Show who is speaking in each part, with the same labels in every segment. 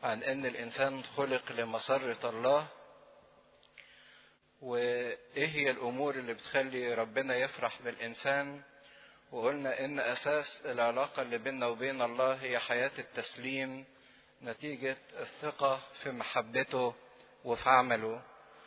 Speaker 1: عن ان الانسان خلق لمسرة الله وايه هي الامور اللي بتخلي ربنا يفرح بالانسان وقلنا ان اساس العلاقة اللي بيننا وبين الله هي حياة التسليم نتيجة الثقة في محبته وفي عمله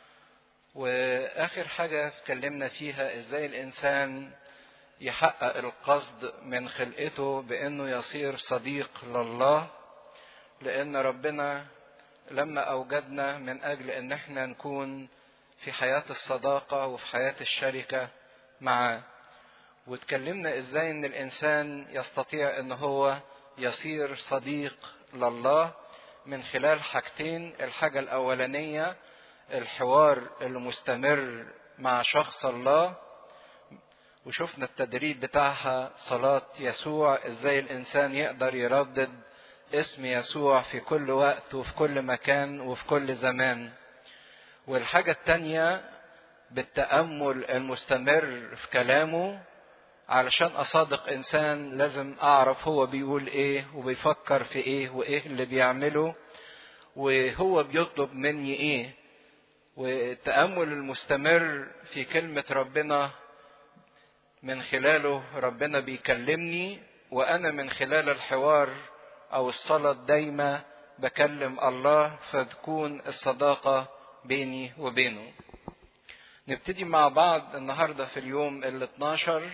Speaker 1: واخر حاجة اتكلمنا فيها ازاي الانسان يحقق القصد من خلقته بانه يصير صديق لله لان ربنا لما اوجدنا من اجل ان احنا نكون في حياة الصداقة وفي حياة الشركة معاه واتكلمنا ازاي ان الانسان يستطيع ان هو يصير صديق لله من خلال حاجتين الحاجة الاولانية الحوار المستمر مع شخص الله وشفنا التدريب بتاعها صلاة يسوع ازاي الانسان يقدر يردد اسم يسوع في كل وقت وفي كل مكان وفي كل زمان والحاجة التانية بالتأمل المستمر في كلامه علشان أصادق إنسان لازم أعرف هو بيقول إيه وبيفكر في إيه وإيه اللي بيعمله وهو بيطلب مني إيه والتأمل المستمر في كلمة ربنا من خلاله ربنا بيكلمني وأنا من خلال الحوار أو الصلاة الدايمة بكلم الله فتكون الصداقة بيني وبينه نبتدي مع بعض النهارده في اليوم ال 12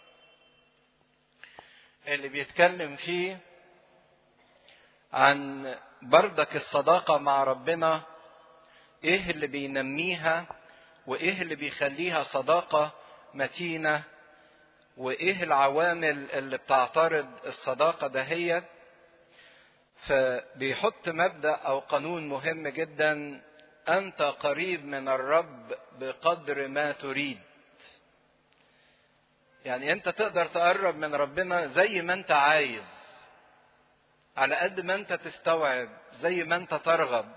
Speaker 1: اللي بيتكلم فيه عن بردك الصداقة مع ربنا ايه اللي بينميها وايه اللي بيخليها صداقة متينة وايه العوامل اللي بتعترض الصداقة دهيت فبيحط مبدأ او قانون مهم جدا انت قريب من الرب بقدر ما تريد يعني انت تقدر تقرب من ربنا زي ما انت عايز على قد ما انت تستوعب زي ما انت ترغب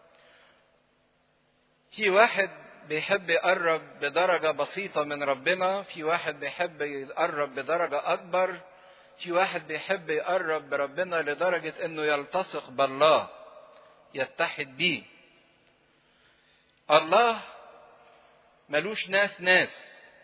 Speaker 1: في واحد بيحب يقرب بدرجة بسيطة من ربنا في واحد بيحب يقرب بدرجة أكبر في واحد بيحب يقرب بربنا لدرجة انه يلتصق بالله يتحد بيه الله ملوش ناس ناس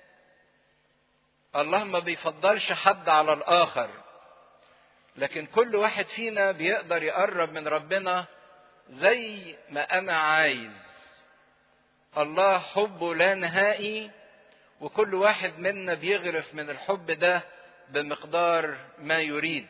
Speaker 1: الله ما بيفضلش حد على الآخر لكن كل واحد فينا بيقدر يقرب من ربنا زي ما أنا عايز الله حبه لا نهائي وكل واحد منا بيغرف من الحب ده بمقدار ما يريد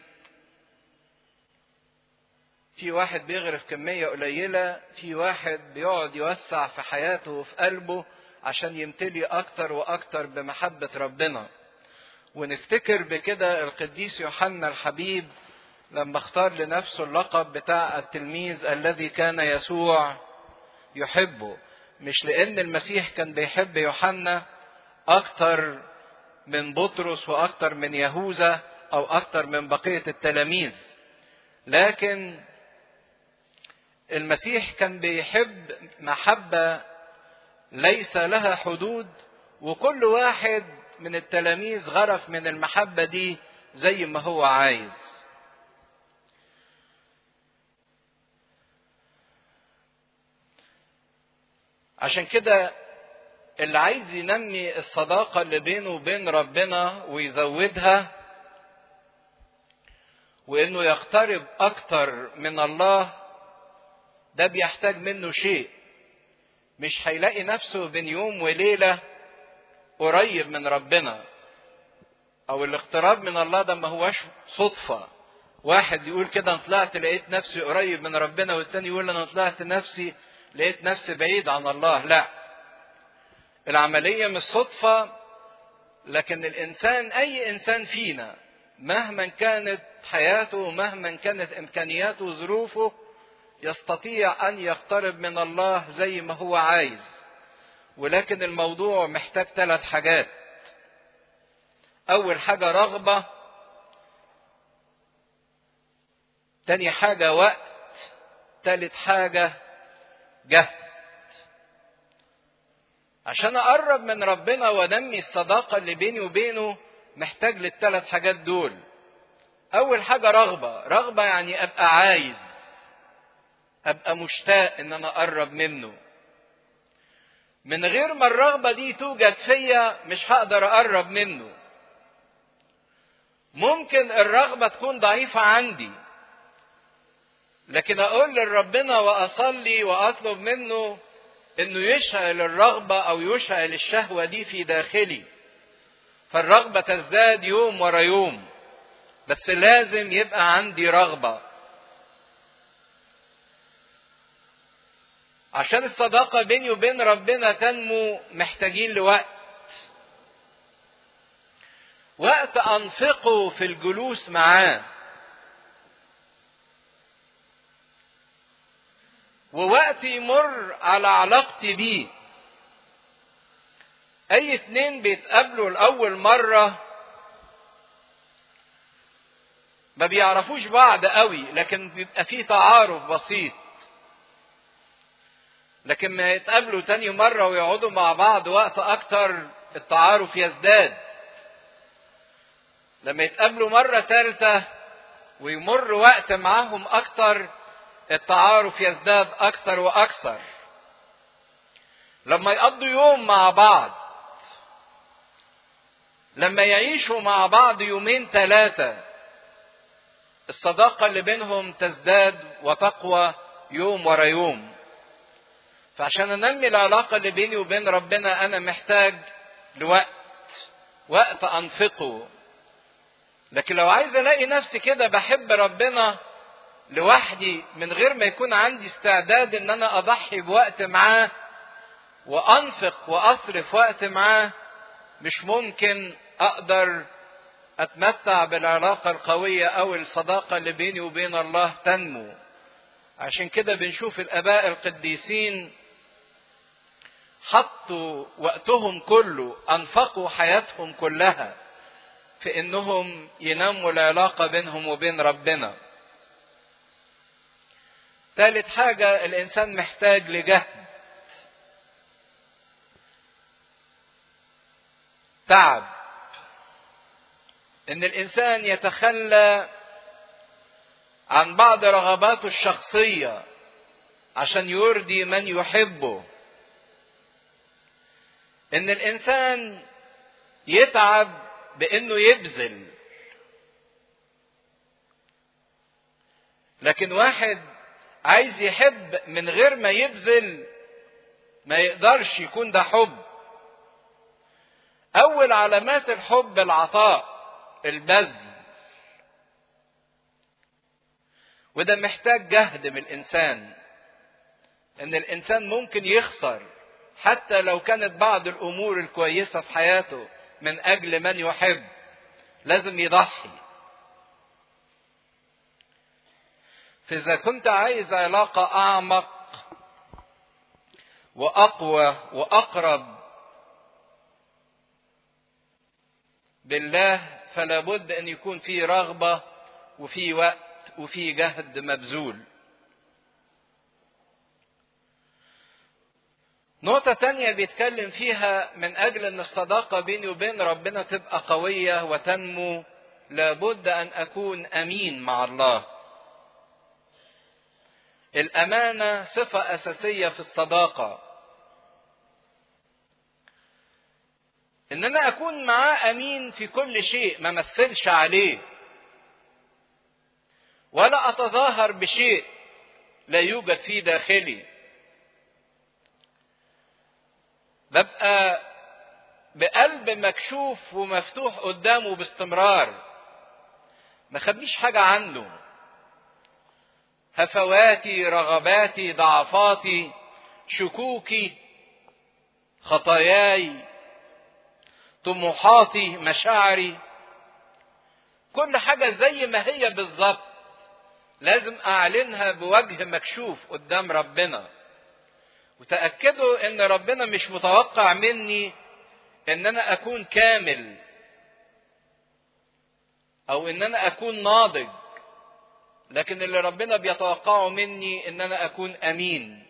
Speaker 1: في واحد بيغرف كمية قليلة في واحد بيقعد يوسع في حياته وفي قلبه عشان يمتلي أكتر وأكتر بمحبة ربنا ونفتكر بكده القديس يوحنا الحبيب لما اختار لنفسه اللقب بتاع التلميذ الذي كان يسوع يحبه مش لأن المسيح كان بيحب يوحنا أكتر من بطرس وأكتر من يهوذا أو أكتر من بقية التلاميذ لكن المسيح كان بيحب محبة ليس لها حدود وكل واحد من التلاميذ غرف من المحبة دي زي ما هو عايز عشان كده اللي عايز ينمي الصداقة اللي بينه وبين ربنا ويزودها وانه يقترب اكتر من الله ده بيحتاج منه شيء مش هيلاقي نفسه بين يوم وليلة قريب من ربنا او الاقتراب من الله ده ما هوش صدفة واحد يقول كده انا طلعت لقيت نفسي قريب من ربنا والتاني يقول انا طلعت نفسي لقيت نفسي بعيد عن الله لا العملية مش صدفة لكن الإنسان أي إنسان فينا مهما كانت حياته ومهما كانت إمكانياته وظروفه يستطيع أن يقترب من الله زي ما هو عايز ولكن الموضوع محتاج ثلاث حاجات أول حاجة رغبة تاني حاجة وقت تالت حاجة جهد عشان اقرب من ربنا وانمي الصداقة اللي بيني وبينه محتاج للثلاث حاجات دول اول حاجة رغبة رغبة يعني ابقى عايز ابقى مشتاق ان انا اقرب منه من غير ما الرغبه دي توجد فيا مش هقدر اقرب منه ممكن الرغبه تكون ضعيفه عندي لكن اقول لربنا واصلي واطلب منه انه يشعل الرغبه او يشعل الشهوه دي في داخلي فالرغبه تزداد يوم ورا يوم بس لازم يبقى عندي رغبه عشان الصداقه بيني وبين ربنا تنمو محتاجين لوقت وقت انفقه في الجلوس معاه ووقت يمر على علاقتي بيه اي اتنين بيتقابلوا لاول مره ما بيعرفوش بعض قوي لكن بيبقى فيه تعارف بسيط لكن ما يتقابلوا تاني مرة ويقعدوا مع بعض وقت أكتر التعارف يزداد لما يتقابلوا مرة تالتة ويمر وقت معاهم أكتر التعارف يزداد أكثر وأكثر. لما يقضوا يوم مع بعض لما يعيشوا مع بعض يومين ثلاثة الصداقة اللي بينهم تزداد وتقوى يوم ورا يوم. فعشان انمي العلاقة اللي بيني وبين ربنا أنا محتاج لوقت وقت أنفقه. لكن لو عايز ألاقي نفسي كده بحب ربنا لوحدي من غير ما يكون عندي استعداد ان انا اضحي بوقت معاه وانفق واصرف وقت معاه مش ممكن اقدر اتمتع بالعلاقه القويه او الصداقه اللي بيني وبين الله تنمو عشان كده بنشوف الاباء القديسين حطوا وقتهم كله انفقوا حياتهم كلها في انهم ينموا العلاقه بينهم وبين ربنا ثالث حاجة الإنسان محتاج لجهد تعب إن الإنسان يتخلى عن بعض رغباته الشخصية عشان يرضي من يحبه إن الإنسان يتعب بإنه يبذل لكن واحد عايز يحب من غير ما يبذل ما يقدرش يكون ده حب اول علامات الحب العطاء البذل وده محتاج جهد من الانسان ان الانسان ممكن يخسر حتى لو كانت بعض الامور الكويسه في حياته من اجل من يحب لازم يضحي فإذا كنت عايز علاقة أعمق وأقوى وأقرب بالله فلا بد أن يكون في رغبة وفي وقت وفي جهد مبذول نقطة تانية بيتكلم فيها من أجل أن الصداقة بيني وبين ربنا تبقى قوية وتنمو لابد أن أكون أمين مع الله الأمانة صفة أساسية في الصداقة. إن أنا أكون معاه أمين في كل شيء ما مثلش عليه. ولا أتظاهر بشيء لا يوجد في داخلي. ببقى بقلب مكشوف ومفتوح قدامه باستمرار. ما خبيش حاجة عنه. هفواتي رغباتي ضعفاتي شكوكي خطاياي طموحاتي مشاعري كل حاجة زي ما هي بالظبط لازم أعلنها بوجه مكشوف قدام ربنا وتأكدوا إن ربنا مش متوقع مني إن أنا أكون كامل أو إن أنا أكون ناضج لكن اللي ربنا بيتوقعه مني ان انا اكون امين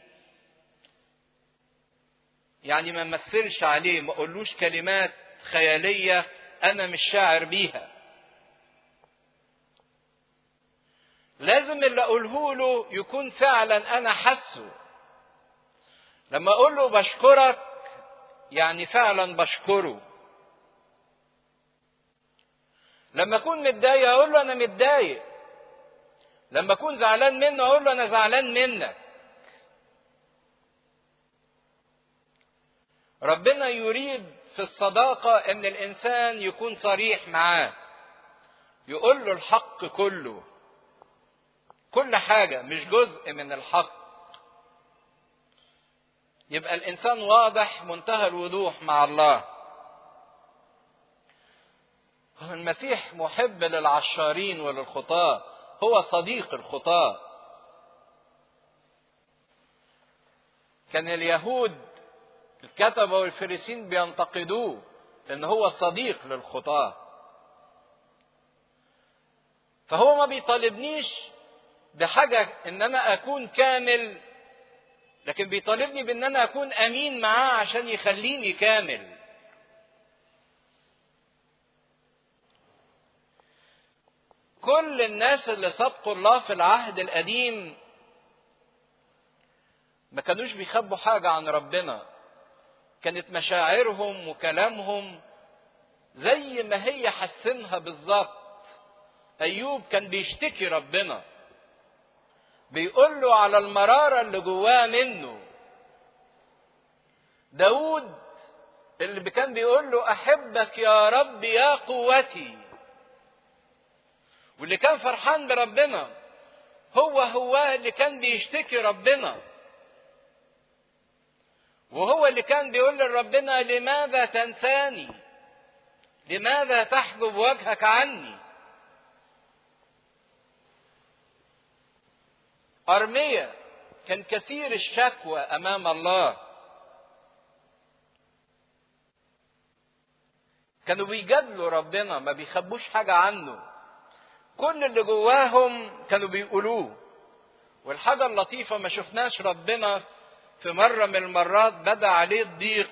Speaker 1: يعني ما مثلش عليه ما اقولوش كلمات خياليه انا مش شاعر بيها لازم اللي اقوله له يكون فعلا انا حاسه لما اقول له بشكرك يعني فعلا بشكره لما اكون متضايق اقول له انا متضايق لما اكون زعلان منه اقول له انا زعلان منك ربنا يريد في الصداقه ان الانسان يكون صريح معاه يقول له الحق كله كل حاجه مش جزء من الحق يبقى الانسان واضح منتهى الوضوح مع الله المسيح محب للعشارين وللخطاه هو صديق الخطاه كان اليهود الكتبة والفريسين بينتقدوه ان هو صديق للخطاه فهو ما بيطالبنيش بحاجة ان انا اكون كامل لكن بيطالبني بان انا اكون امين معاه عشان يخليني كامل كل الناس اللي صدقوا الله في العهد القديم ما كانوش بيخبوا حاجة عن ربنا كانت مشاعرهم وكلامهم زي ما هي حسنها بالظبط أيوب كان بيشتكي ربنا بيقول له على المرارة اللي جواه منه داود اللي كان بيقول له أحبك يا رب يا قوتي واللي كان فرحان بربنا هو هو اللي كان بيشتكي ربنا وهو اللي كان بيقول لربنا لماذا تنساني لماذا تحجب وجهك عني أرمية كان كثير الشكوى أمام الله كانوا بيجادلوا ربنا ما بيخبوش حاجة عنه كل اللي جواهم كانوا بيقولوه والحاجة اللطيفة ما شفناش ربنا في مرة من المرات بدا عليه الضيق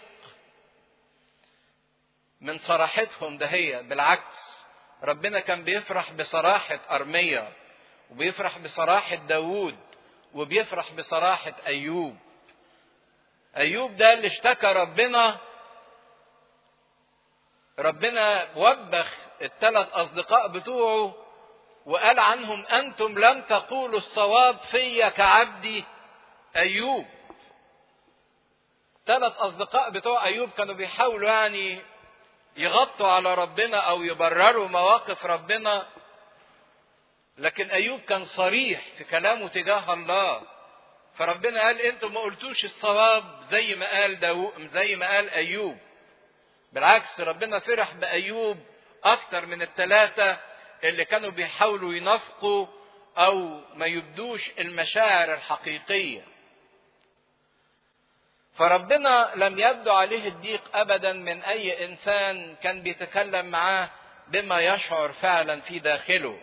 Speaker 1: من صراحتهم دهية بالعكس ربنا كان بيفرح بصراحة أرمية وبيفرح بصراحة داوود وبيفرح بصراحة أيوب أيوب ده اللي اشتكى ربنا ربنا وبخ الثلاث أصدقاء بتوعه وقال عنهم أنتم لم تقولوا الصواب في كعبدي أيوب ثلاث أصدقاء بتوع أيوب كانوا بيحاولوا يعني يغطوا على ربنا أو يبرروا مواقف ربنا لكن أيوب كان صريح في كلامه تجاه الله فربنا قال أنتم ما قلتوش الصواب زي ما قال داوود زي ما قال أيوب بالعكس ربنا فرح بأيوب أكتر من الثلاثة اللي كانوا بيحاولوا ينافقوا أو ما يبدوش المشاعر الحقيقية فربنا لم يبدو عليه الضيق ابدا من اي انسان كان بيتكلم معاه بما يشعر فعلا في داخله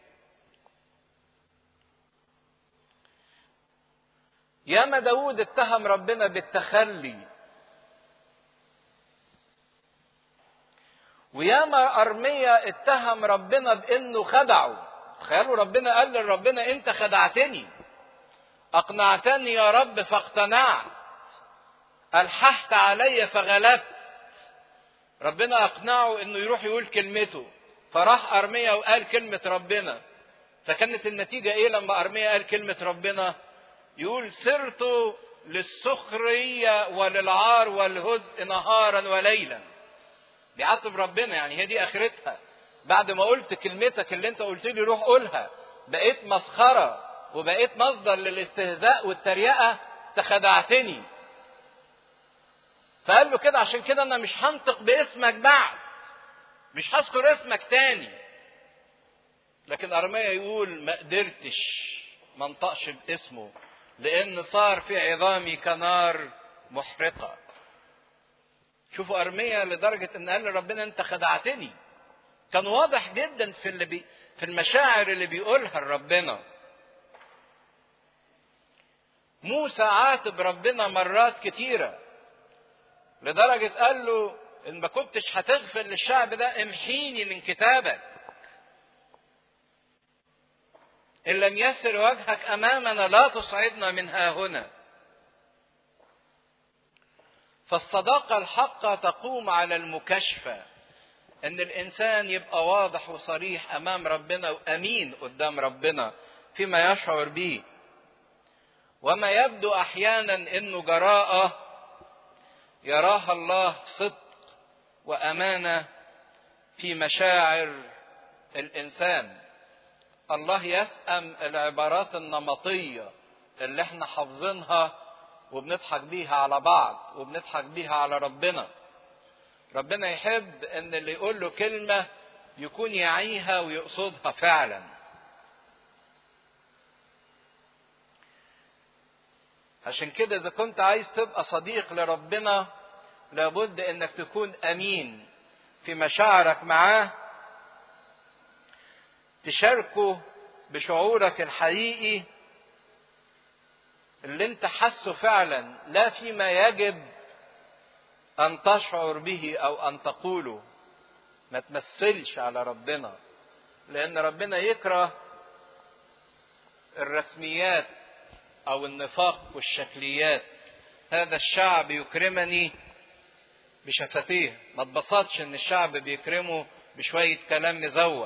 Speaker 1: ياما داود اتهم ربنا بالتخلي وياما أرمية اتهم ربنا بأنه خدعه تخيلوا ربنا قال لربنا أنت خدعتني أقنعتني يا رب فاقتنعت ألححت علي فغلبت ربنا أقنعه إنه يروح يقول كلمته فراح أرميا وقال كلمة ربنا فكانت النتيجة إيه لما أرميا قال كلمة ربنا يقول سرت للسخرية وللعار والهزء نهارا وليلا بيعاتب ربنا يعني هي دي آخرتها بعد ما قلت كلمتك اللي انت قلت لي روح قولها بقيت مسخرة وبقيت مصدر للاستهزاء والتريقة تخدعتني فقال له كده عشان كده انا مش هنطق باسمك بعد مش هذكر اسمك تاني لكن ارميا يقول ما قدرتش ما انطقش باسمه لان صار في عظامي كنار محرقه شوفوا ارميا لدرجه ان قال لربنا انت خدعتني كان واضح جدا في اللي بي في المشاعر اللي بيقولها لربنا موسى عاتب ربنا مرات كتيره لدرجة قال له إن ما كنتش هتغفر للشعب ده امحيني من كتابك. إن لم يسر وجهك أمامنا لا تصعدنا من ها هنا فالصداقة الحقة تقوم على المكاشفة ان الانسان يبقى واضح وصريح امام ربنا وامين قدام ربنا فيما يشعر به وما يبدو احيانا انه جراءه يراها الله صدق وامانه في مشاعر الانسان الله يسأم العبارات النمطيه اللي احنا حافظينها وبنضحك بيها على بعض وبنضحك بيها على ربنا ربنا يحب ان اللي يقول له كلمة يكون يعيها ويقصدها فعلا عشان كده اذا كنت عايز تبقى صديق لربنا لابد انك تكون امين في مشاعرك معاه تشاركه بشعورك الحقيقي اللي انت حاسه فعلا لا فيما يجب ان تشعر به او ان تقوله ما تمثلش على ربنا لان ربنا يكره الرسميات او النفاق والشكليات هذا الشعب يكرمني بشفتيه ما تبسطش ان الشعب بيكرمه بشوية كلام مزوق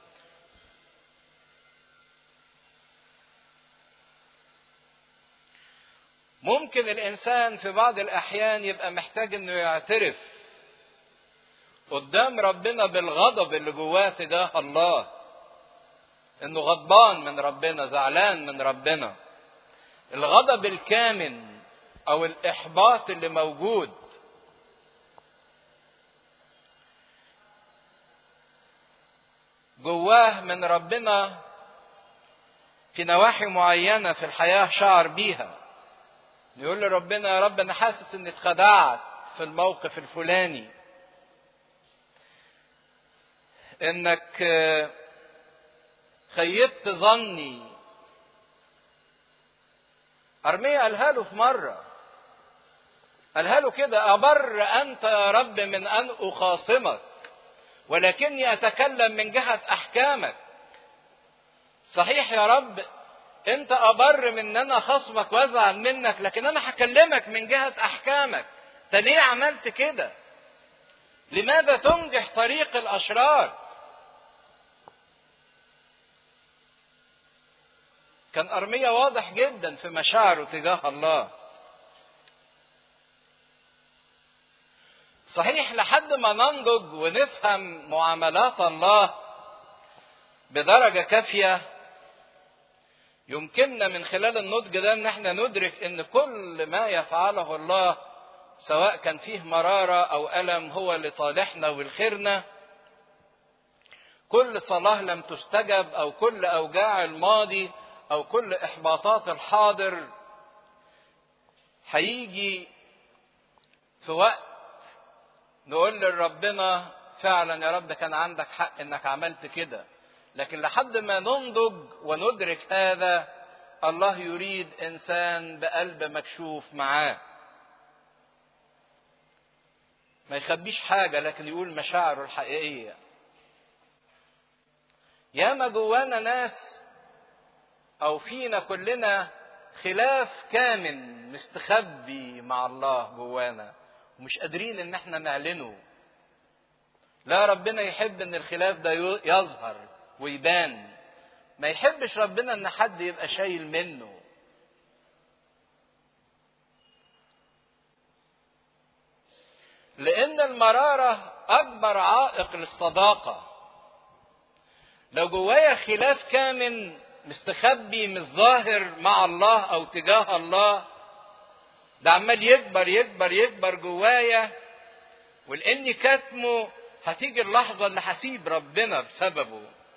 Speaker 1: ممكن الانسان في بعض الاحيان يبقى محتاج انه يعترف قدام ربنا بالغضب اللي جواه تجاه الله انه غضبان من ربنا زعلان من ربنا الغضب الكامن او الاحباط اللي موجود جواه من ربنا في نواحي معينه في الحياه شعر بيها يقول لربنا يا رب انا حاسس اني اتخدعت في الموقف الفلاني انك خيبت ظني ارميا قالها له في مره قالها له كده ابر انت يا رب من ان اخاصمك ولكني اتكلم من جهه احكامك صحيح يا رب انت ابر من ان انا خصمك وازعل منك لكن انا هكلمك من جهه احكامك انت ليه عملت كده لماذا تنجح طريق الاشرار كان ارميا واضح جدا في مشاعره تجاه الله صحيح لحد ما ننضج ونفهم معاملات الله بدرجه كافيه يمكننا من خلال النضج ده ان احنا ندرك ان كل ما يفعله الله سواء كان فيه مرارة او ألم هو لصالحنا ولخيرنا كل صلاة لم تستجب او كل اوجاع الماضي او كل احباطات الحاضر هيجي في وقت نقول لربنا فعلا يا رب كان عندك حق انك عملت كده لكن لحد ما ننضج وندرك هذا الله يريد انسان بقلب مكشوف معاه ما يخبيش حاجه لكن يقول مشاعره الحقيقيه ياما جوانا ناس او فينا كلنا خلاف كامن مستخبي مع الله جوانا ومش قادرين ان احنا نعلنه لا ربنا يحب ان الخلاف ده يظهر ويبان ما يحبش ربنا ان حد يبقى شايل منه لان المراره اكبر عائق للصداقه لو جوايا خلاف كامن مستخبي مش ظاهر مع الله او تجاه الله ده عمال يكبر يكبر يكبر جوايا ولاني كاتمه هتيجي اللحظه اللي هسيب ربنا بسببه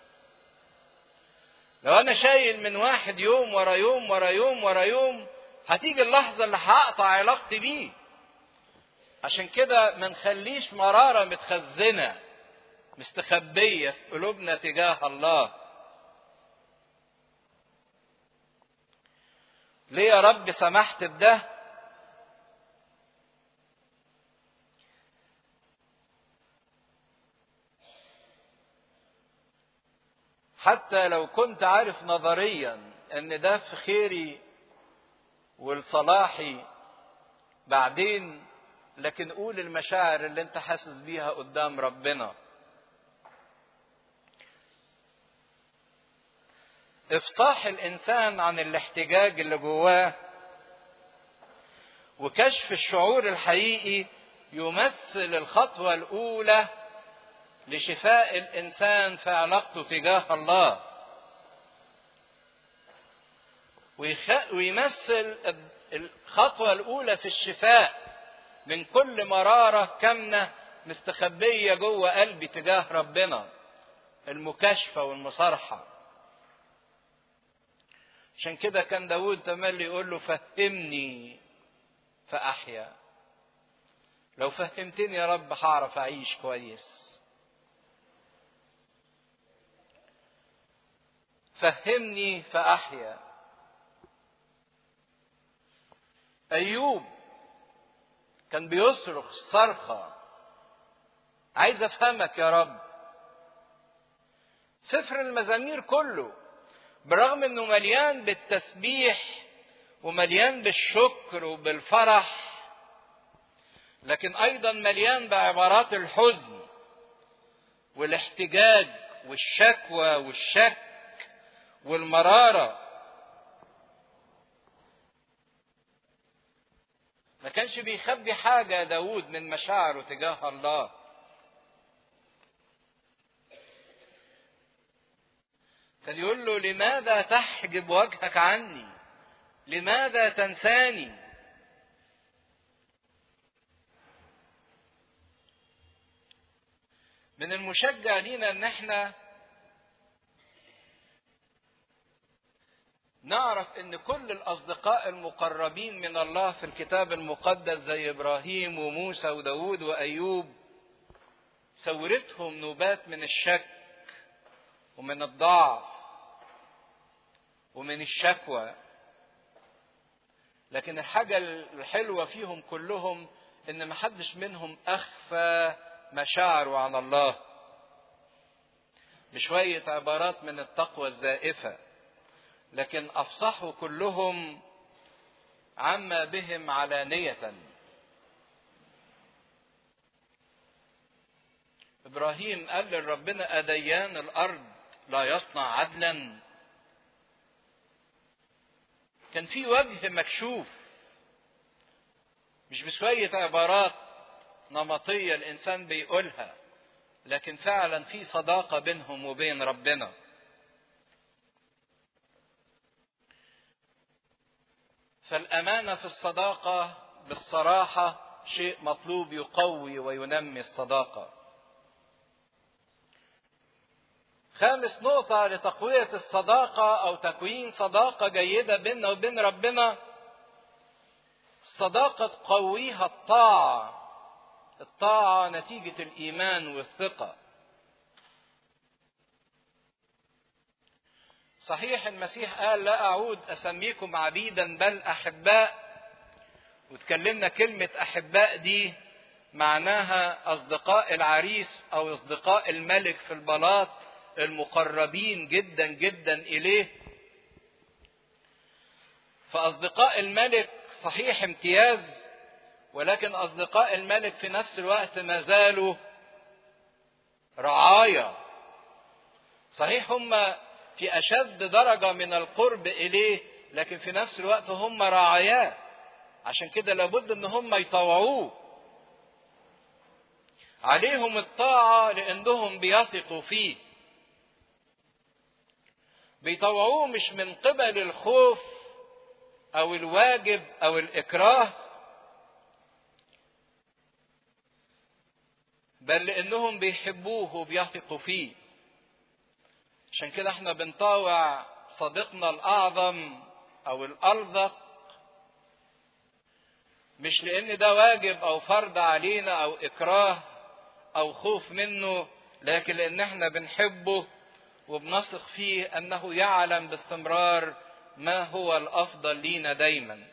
Speaker 1: لو انا شايل من واحد يوم ورا يوم ورا يوم ورا يوم هتيجي اللحظه اللي هقطع علاقتي بيه عشان كده ما نخليش مراره متخزنه مستخبيه في قلوبنا تجاه الله ليه يا رب سمحت بده حتى لو كنت عارف نظريا ان ده في خيري والصلاحي بعدين لكن قول المشاعر اللي انت حاسس بيها قدام ربنا افصاح الانسان عن الاحتجاج اللي جواه وكشف الشعور الحقيقي يمثل الخطوه الاولى لشفاء الانسان في علاقته تجاه الله ويمثل الخطوه الاولى في الشفاء من كل مراره كامنه مستخبيه جوه قلبي تجاه ربنا المكاشفه والمصارحه عشان كده كان داود تملي يقول له فهمني فأحيا لو فهمتني يا رب هعرف أعيش كويس فهمني فأحيا أيوب كان بيصرخ صرخة عايز أفهمك يا رب سفر المزامير كله برغم انه مليان بالتسبيح ومليان بالشكر وبالفرح لكن ايضا مليان بعبارات الحزن والاحتجاج والشكوى والشك والمراره ما كانش بيخبي حاجه داود من مشاعره تجاه الله كان يقول له لماذا تحجب وجهك عني لماذا تنساني من المشجع لينا ان احنا نعرف ان كل الاصدقاء المقربين من الله في الكتاب المقدس زي ابراهيم وموسى وداود وايوب سورتهم نوبات من الشك ومن الضعف ومن الشكوى لكن الحاجة الحلوة فيهم كلهم ان محدش منهم اخفى مشاعره عن الله بشوية عبارات من التقوى الزائفة لكن افصحوا كلهم عما بهم علانية ابراهيم قال لربنا اديان الارض لا يصنع عدلا كان في وجه مكشوف مش بشوية عبارات نمطية الإنسان بيقولها لكن فعلا في صداقة بينهم وبين ربنا فالأمانة في الصداقة بالصراحة شيء مطلوب يقوي وينمي الصداقة خامس نقطة لتقوية الصداقة أو تكوين صداقة جيدة بيننا وبين ربنا الصداقة تقويها الطاعة الطاعة نتيجة الإيمان والثقة صحيح المسيح قال لا أعود أسميكم عبيدا بل أحباء وتكلمنا كلمة أحباء دي معناها أصدقاء العريس أو أصدقاء الملك في البلاط المقربين جدا جدا اليه فاصدقاء الملك صحيح امتياز ولكن اصدقاء الملك في نفس الوقت ما زالوا رعايا صحيح هم في اشد درجه من القرب اليه لكن في نفس الوقت هم رعاياه عشان كده لابد ان هم يطوعوه عليهم الطاعه لانهم بيثقوا فيه بيطوعوه مش من قبل الخوف او الواجب او الاكراه بل لانهم بيحبوه وبيثقوا فيه عشان كده احنا بنطاوع صديقنا الاعظم او الالذق مش لان ده واجب او فرض علينا او اكراه او خوف منه لكن لان احنا بنحبه وبنثق فيه انه يعلم باستمرار ما هو الافضل لينا دايما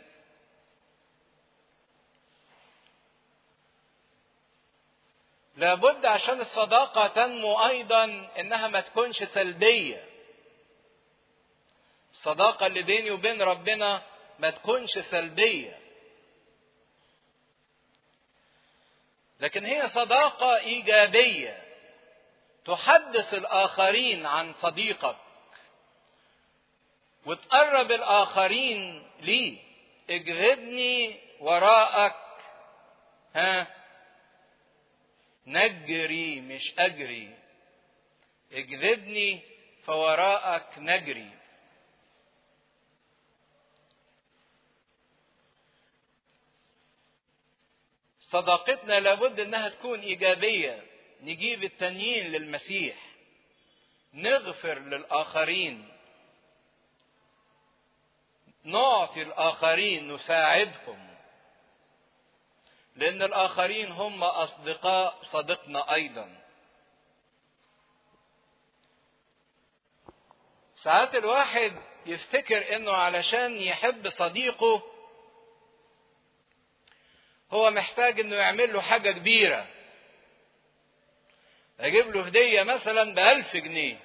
Speaker 1: لابد عشان الصداقه تنمو ايضا انها ما تكونش سلبيه الصداقة اللي بيني وبين ربنا ما تكونش سلبية لكن هي صداقة إيجابية تحدث الآخرين عن صديقك وتقرب الآخرين ليه اجذبني وراءك ها نجري مش أجري اجذبني فوراءك نجري صداقتنا لابد انها تكون ايجابيه نجيب التانيين للمسيح نغفر للاخرين نعطي الاخرين نساعدهم لان الاخرين هم اصدقاء صديقنا ايضا ساعات الواحد يفتكر انه علشان يحب صديقه هو محتاج انه يعمل له حاجه كبيره اجيب له هديه مثلا بألف جنيه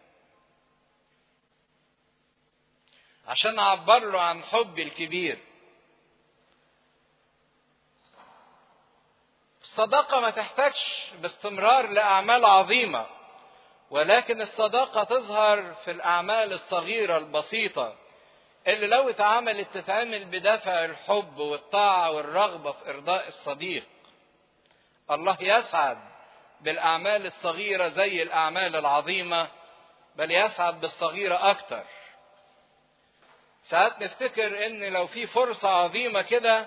Speaker 1: عشان اعبر له عن حبي الكبير الصداقة ما تحتاجش باستمرار لأعمال عظيمة ولكن الصداقة تظهر في الأعمال الصغيرة البسيطة اللي لو اتعملت تتعمل بدافع الحب والطاعة والرغبة في إرضاء الصديق الله يسعد بالأعمال الصغيرة زي الأعمال العظيمة بل يسعد بالصغيرة أكتر ساعات نفتكر إن لو في فرصة عظيمة كده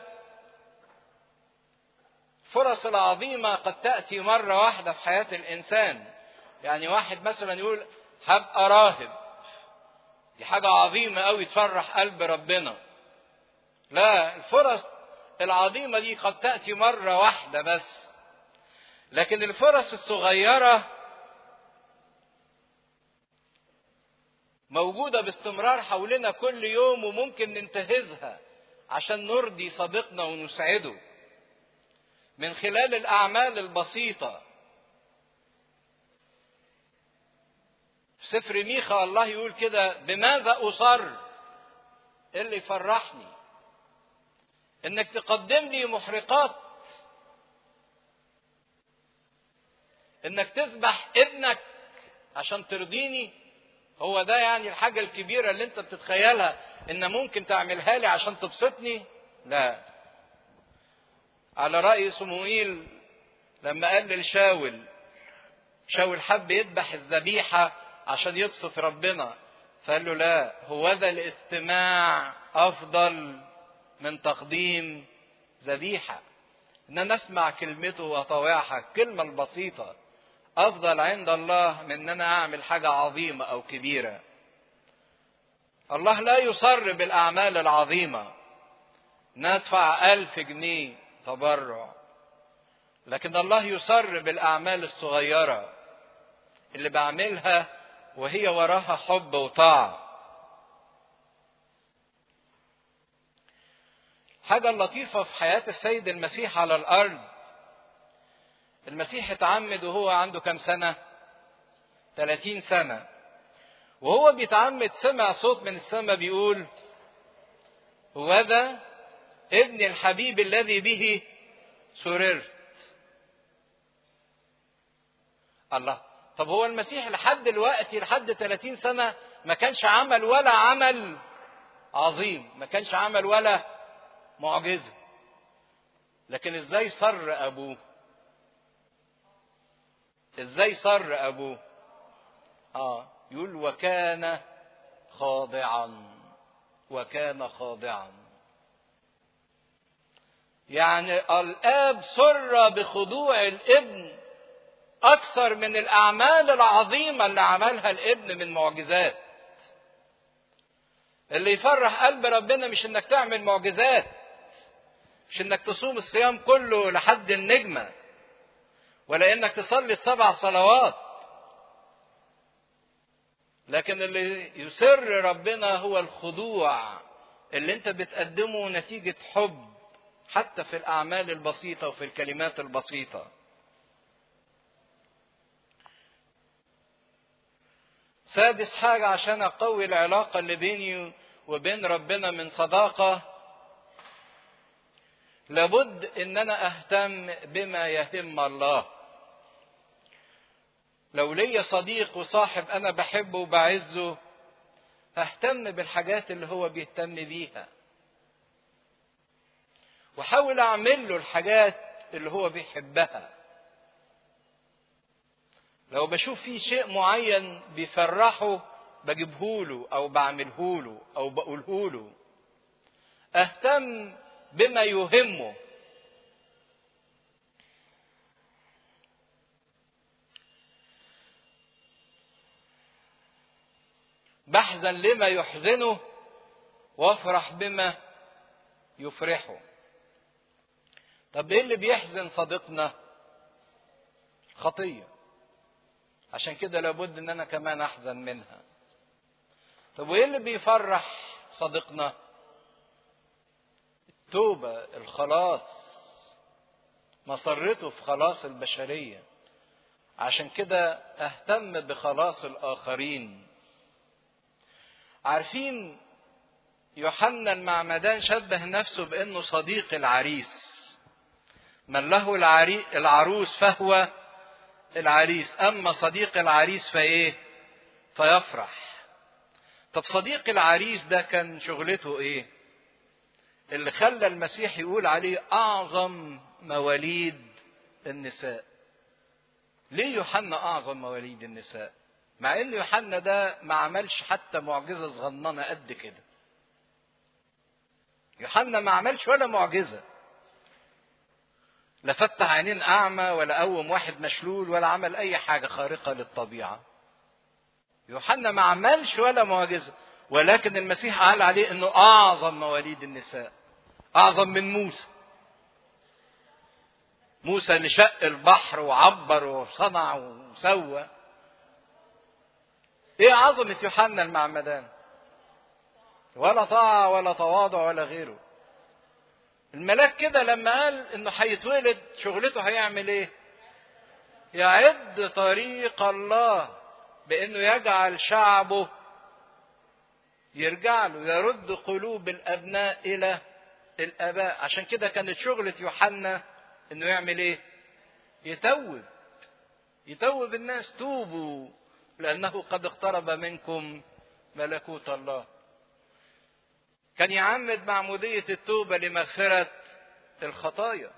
Speaker 1: الفرص العظيمة قد تأتي مرة واحدة في حياة الإنسان يعني واحد مثلا يقول هبقى راهب دي حاجة عظيمة أوي تفرح قلب ربنا لا الفرص العظيمة دي قد تأتي مرة واحدة بس لكن الفرص الصغيرة موجودة باستمرار حولنا كل يوم وممكن ننتهزها عشان نرضي صديقنا ونسعده من خلال الأعمال البسيطة في سفر ميخا الله يقول كده بماذا أصر إيه اللي يفرحني انك تقدم لي محرقات انك تذبح ابنك عشان ترضيني هو ده يعني الحاجة الكبيرة اللي انت بتتخيلها ان ممكن تعملها لي عشان تبسطني لا على رأي صموئيل لما قال للشاول شاول حب يذبح الذبيحة عشان يبسط ربنا فقال له لا هو ذا الاستماع أفضل من تقديم ذبيحة إن أنا أسمع كلمته وأطوعها الكلمة البسيطة أفضل عند الله من أن أنا أعمل حاجة عظيمة أو كبيرة الله لا يصر بالأعمال العظيمة ندفع ألف جنيه تبرع لكن الله يصر بالأعمال الصغيرة اللي بعملها وهي وراها حب وطاعة حاجة لطيفة في حياة السيد المسيح على الأرض المسيح اتعمد وهو عنده كم سنة؟ 30 سنة وهو بيتعمد سمع صوت من السماء بيقول هو ذا ابن الحبيب الذي به سررت الله طب هو المسيح لحد دلوقتي لحد 30 سنة ما كانش عمل ولا عمل عظيم ما كانش عمل ولا معجزة لكن ازاي صر ابوه ازاي صر ابوه اه يقول وكان خاضعا وكان خاضعا يعني الاب سر بخضوع الابن اكثر من الاعمال العظيمه اللي عملها الابن من معجزات اللي يفرح قلب ربنا مش انك تعمل معجزات مش انك تصوم الصيام كله لحد النجمه ولا انك تصلي السبع صلوات لكن اللي يسر ربنا هو الخضوع اللي انت بتقدمه نتيجه حب حتى في الاعمال البسيطه وفي الكلمات سادس حاجة عشان أقوي العلاقة اللي بيني وبين ربنا من صداقة لابد إن أنا أهتم بما يهم الله لو ليا صديق وصاحب أنا بحبه وبعزه ههتم بالحاجات اللي هو بيهتم بيها واحاول اعمل له الحاجات اللي هو بيحبها لو بشوف فيه شيء معين بيفرحه بجيبهوله او بعملهوله او بقولهوله اهتم بما يهمه بحزن لما يحزنه وافرح بما يفرحه طب ايه اللي بيحزن صديقنا خطيه عشان كده لابد ان انا كمان احزن منها طب وايه اللي بيفرح صديقنا التوبه الخلاص مسرته في خلاص البشريه عشان كده اهتم بخلاص الاخرين عارفين يوحنا المعمدان شبه نفسه بانه صديق العريس من له العري... العروس فهو العريس اما صديق العريس فايه فيفرح طب صديق العريس ده كان شغلته ايه اللي خلى المسيح يقول عليه اعظم مواليد النساء ليه يوحنا اعظم مواليد النساء مع ان يوحنا ده ما عملش حتى معجزه صغننه قد كده يوحنا ما عملش ولا معجزه لا فتح عينين اعمى ولا قوم واحد مشلول ولا عمل اي حاجه خارقه للطبيعه يوحنا ما عملش ولا معجزه ولكن المسيح قال عليه انه اعظم مواليد النساء اعظم من موسى موسى اللي شق البحر وعبر وصنع وسوى ايه عظمة يوحنا المعمدان ولا طاعة ولا تواضع ولا غيره الملاك كده لما قال انه هيتولد شغلته هيعمل ايه يعد طريق الله بانه يجعل شعبه يرجع له يرد قلوب الابناء الى الاباء عشان كده كانت شغلة يوحنا انه يعمل ايه يتوب يتوب الناس توبوا لأنه قد اقترب منكم ملكوت الله كان يعمد معمودية التوبة لمغفرة الخطايا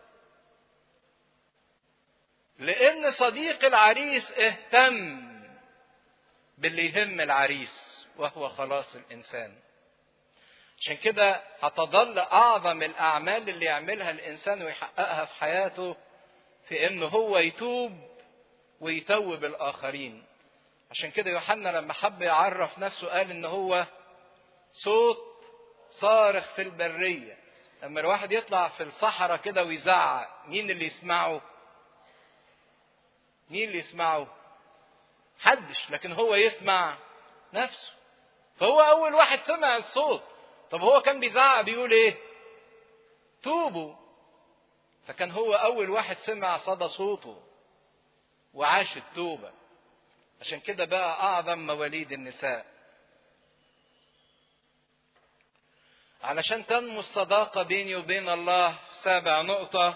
Speaker 1: لأن صديق العريس اهتم باللي يهم العريس وهو خلاص الإنسان عشان كده هتظل أعظم الأعمال اللي يعملها الإنسان ويحققها في حياته في إنه هو يتوب ويتوب الآخرين عشان كده يوحنا لما حب يعرف نفسه قال ان هو صوت صارخ في البريه لما الواحد يطلع في الصحراء كده ويزعق مين اللي يسمعه مين اللي يسمعه حدش لكن هو يسمع نفسه فهو اول واحد سمع الصوت طب هو كان بيزعق بيقول ايه توبوا فكان هو اول واحد سمع صدى صوته وعاش التوبه عشان كده بقى أعظم مواليد النساء علشان تنمو الصداقة بيني وبين الله سابع نقطة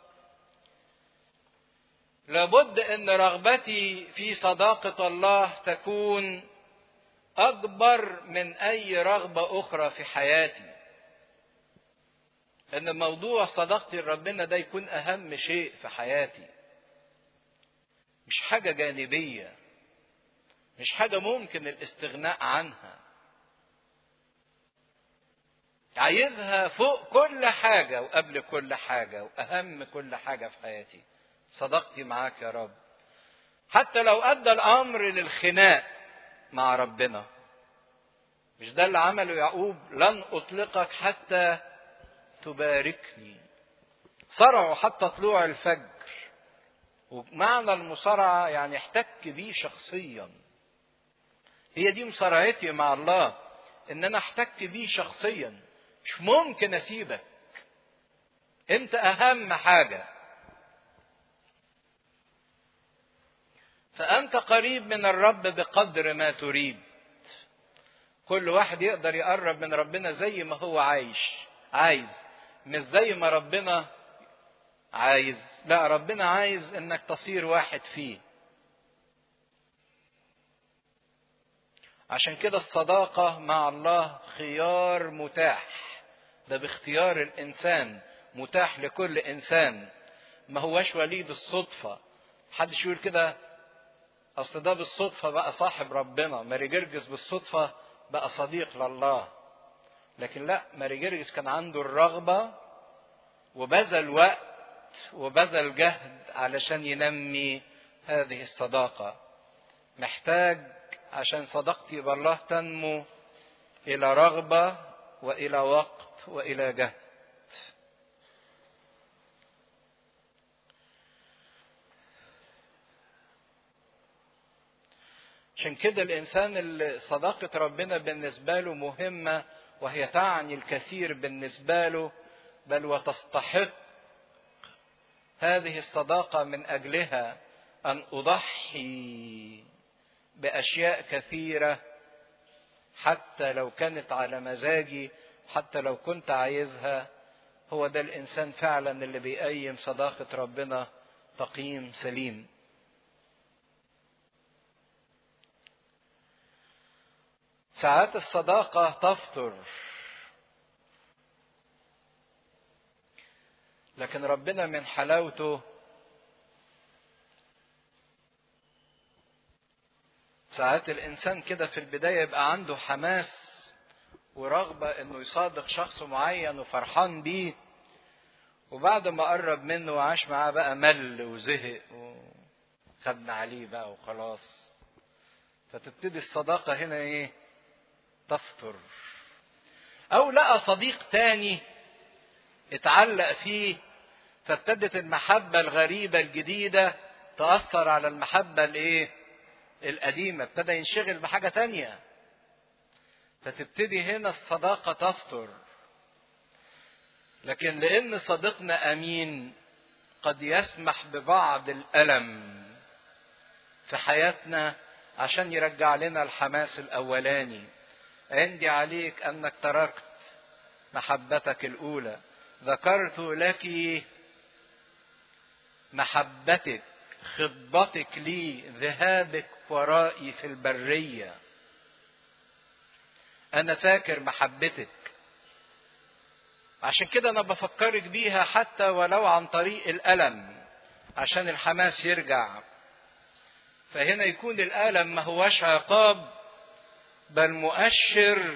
Speaker 1: لابد أن رغبتي في صداقة الله تكون أكبر من أي رغبة أخرى في حياتي أن موضوع صداقتي لربنا ده يكون أهم شيء في حياتي مش حاجة جانبية مش حاجة ممكن الاستغناء عنها عايزها فوق كل حاجة وقبل كل حاجة وأهم كل حاجة في حياتي صداقتي معاك يا رب حتى لو أدى الأمر للخناق مع ربنا مش ده اللي عمله يعقوب لن أطلقك حتى تباركني صرعوا حتى طلوع الفجر ومعنى المصارعة يعني احتك بيه شخصيا هي دي مصارعتي مع الله ان انا احتك بيه شخصيا مش ممكن اسيبك انت اهم حاجه فأنت قريب من الرب بقدر ما تريد كل واحد يقدر يقرب من ربنا زي ما هو عايش عايز مش زي ما ربنا عايز لا ربنا عايز انك تصير واحد فيه عشان كده الصداقة مع الله خيار متاح ده باختيار الإنسان متاح لكل إنسان ما هوش وليد الصدفة محدش يقول كده أصل ده بالصدفة بقى صاحب ربنا ماري جرجس بالصدفة بقى صديق لله لكن لا ماري جرجس كان عنده الرغبة وبذل وقت وبذل جهد علشان ينمي هذه الصداقة محتاج عشان صداقتي بالله تنمو إلى رغبة وإلى وقت وإلى جهد عشان كده الإنسان اللي صداقة ربنا بالنسبة له مهمة وهي تعني الكثير بالنسبة له بل وتستحق هذه الصداقة من أجلها أن أضحي بأشياء كثيرة حتى لو كانت على مزاجي حتى لو كنت عايزها هو ده الإنسان فعلا اللي بيقيم صداقة ربنا تقييم سليم ساعات الصداقة تفطر لكن ربنا من حلاوته ساعات الإنسان كده في البداية يبقى عنده حماس ورغبة إنه يصادق شخص معين وفرحان بيه وبعد ما قرب منه وعاش معاه بقى مل وزهق وخدنا عليه بقى وخلاص فتبتدي الصداقة هنا إيه؟ تفطر أو لقى صديق تاني اتعلق فيه فابتدت المحبة الغريبة الجديدة تأثر على المحبة الإيه؟ القديمة ابتدى ينشغل بحاجة تانية فتبتدي هنا الصداقة تفطر لكن لأن صديقنا أمين قد يسمح ببعض الألم في حياتنا عشان يرجع لنا الحماس الأولاني عندي عليك أنك تركت محبتك الأولى ذكرت لك محبتك خطبتك لي ذهابك ورائي في البرية أنا فاكر محبتك عشان كده أنا بفكرك بيها حتى ولو عن طريق الألم عشان الحماس يرجع فهنا يكون الألم ما هوش عقاب بل مؤشر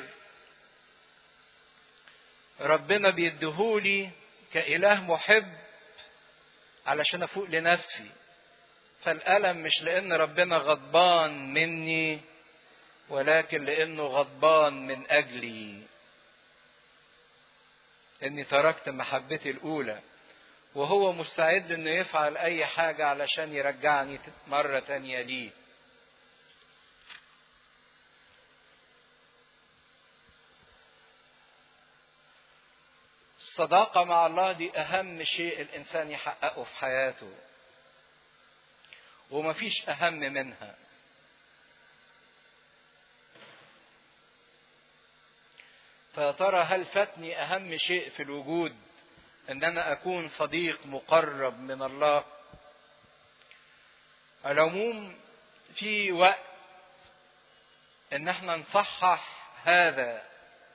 Speaker 1: ربنا بيديهولي كإله محب علشان أفوق لنفسي فالألم مش لأن ربنا غضبان مني ولكن لأنه غضبان من أجلي إني تركت محبتي الأولى وهو مستعد إنه يفعل أي حاجة علشان يرجعني مرة تانية ليه الصداقة مع الله دي أهم شيء الإنسان يحققه في حياته ومفيش أهم منها فيا ترى هل فاتني أهم شيء في الوجود إن أنا أكون صديق مقرب من الله العموم في وقت إن احنا نصحح هذا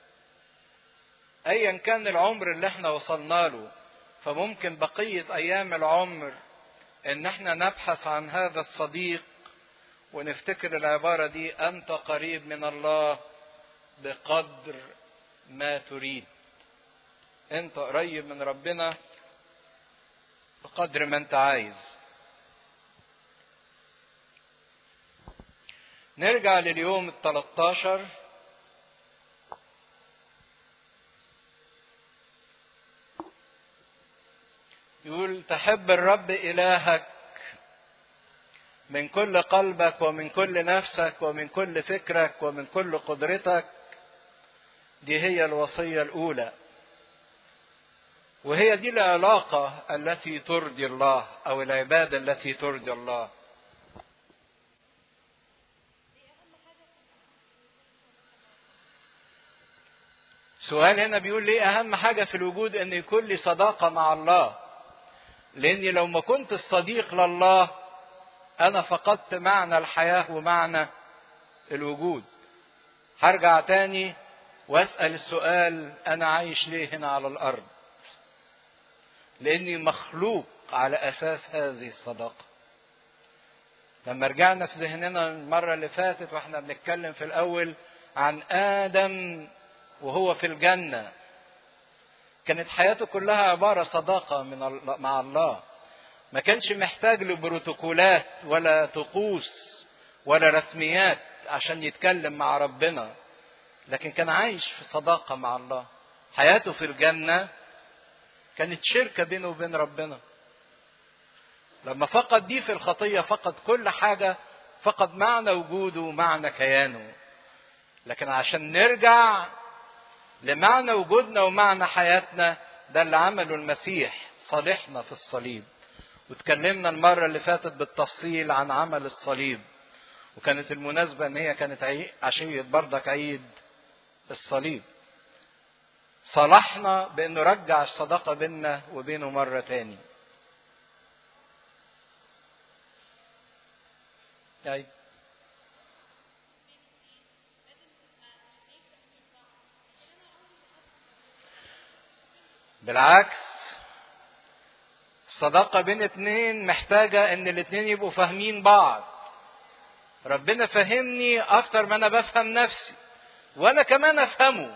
Speaker 1: ايا كان العمر اللي احنا وصلنا له فممكن بقية ايام العمر ان احنا نبحث عن هذا الصديق ونفتكر العبارة دي انت قريب من الله بقدر ما تريد انت قريب من ربنا بقدر ما انت عايز نرجع لليوم ال 13 يقول تحب الرب إلهك من كل قلبك ومن كل نفسك ومن كل فكرك ومن كل قدرتك دي هي الوصية الأولى وهي دي العلاقة التي ترضي الله أو العبادة التي ترضي الله السؤال هنا بيقول لي اهم حاجه في الوجود ان يكون لي صداقه مع الله لاني لو ما كنت الصديق لله انا فقدت معنى الحياه ومعنى الوجود هرجع تاني واسال السؤال انا عايش ليه هنا على الارض لاني مخلوق على اساس هذه الصداقه لما رجعنا في ذهننا المره اللي فاتت واحنا بنتكلم في الاول عن ادم وهو في الجنه كانت حياته كلها عباره صداقه من مع الله ما كانش محتاج لبروتوكولات ولا طقوس ولا رسميات عشان يتكلم مع ربنا لكن كان عايش في صداقه مع الله حياته في الجنه كانت شركه بينه وبين ربنا لما فقد دي في الخطيه فقد كل حاجه فقد معنى وجوده ومعنى كيانه لكن عشان نرجع لمعنى وجودنا ومعنى حياتنا ده اللي عمله المسيح صالحنا في الصليب واتكلمنا المرة اللي فاتت بالتفصيل عن عمل الصليب وكانت المناسبة ان هي كانت عشية بردك عيد الصليب صالحنا بانه رجع الصداقة بيننا وبينه مرة تاني أي. بالعكس الصداقة بين اتنين محتاجة ان الاتنين يبقوا فاهمين بعض ربنا فهمني اكتر ما انا بفهم نفسي وانا كمان افهمه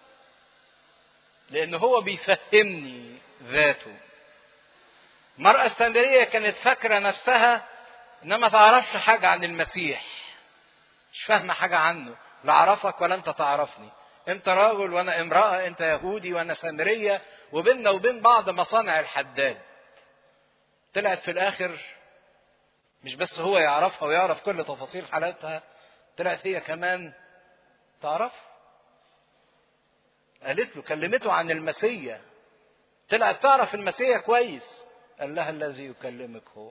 Speaker 1: لان هو بيفهمني ذاته المرأة السندرية كانت فاكرة نفسها انها ما تعرفش حاجة عن المسيح مش فاهمة حاجة عنه لا اعرفك ولا انت تعرفني انت راجل وانا امرأة انت يهودي وانا سامرية وبيننا وبين بعض مصانع الحداد طلعت في الاخر مش بس هو يعرفها ويعرف كل تفاصيل حالاتها طلعت هي كمان تعرف قالت له كلمته عن المسيا طلعت تعرف المسيا كويس قال لها الذي يكلمك هو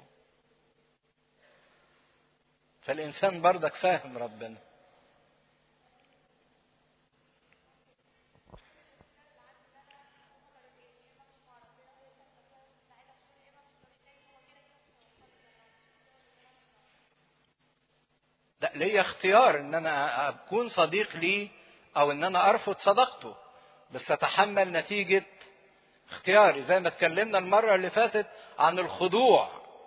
Speaker 1: فالإنسان بردك فاهم ربنا لا ليا اختيار ان انا اكون صديق ليه او ان انا ارفض صداقته بس اتحمل نتيجة اختياري زي ما اتكلمنا المرة اللي فاتت عن الخضوع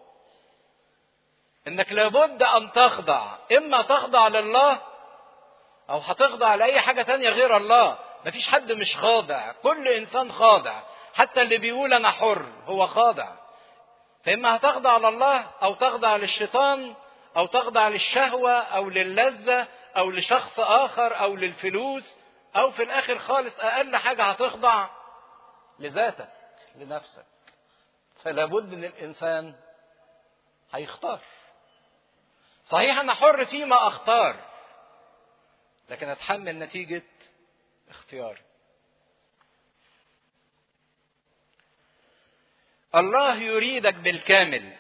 Speaker 1: انك لابد ان تخضع اما تخضع لله او هتخضع لاي حاجة تانية غير الله مفيش حد مش خاضع كل انسان خاضع حتى اللي بيقول انا حر هو خاضع فاما هتخضع لله او تخضع للشيطان او تخضع للشهوة او للذة او لشخص اخر او للفلوس او في الاخر خالص اقل حاجة هتخضع لذاتك لنفسك فلا بد ان الانسان هيختار صحيح انا حر فيما اختار لكن اتحمل نتيجة اختياري الله يريدك بالكامل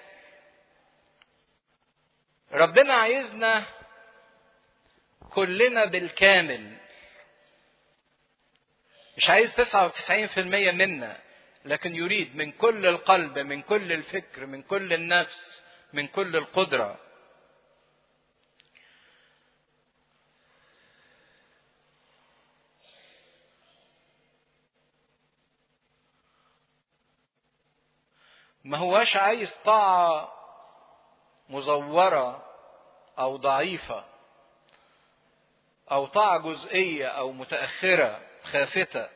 Speaker 1: ربنا عايزنا كلنا بالكامل مش عايز 99% منا لكن يريد من كل القلب من كل الفكر من كل النفس من كل القدرة ما هواش عايز طاعة مزورة أو ضعيفة أو طاعة جزئية أو متأخرة خافتة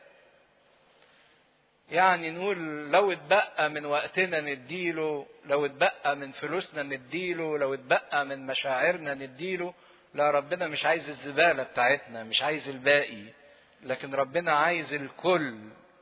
Speaker 1: يعني نقول لو اتبقى من وقتنا نديله لو اتبقى من فلوسنا نديله لو اتبقى من مشاعرنا نديله لا ربنا مش عايز الزبالة بتاعتنا مش عايز الباقي لكن ربنا عايز الكل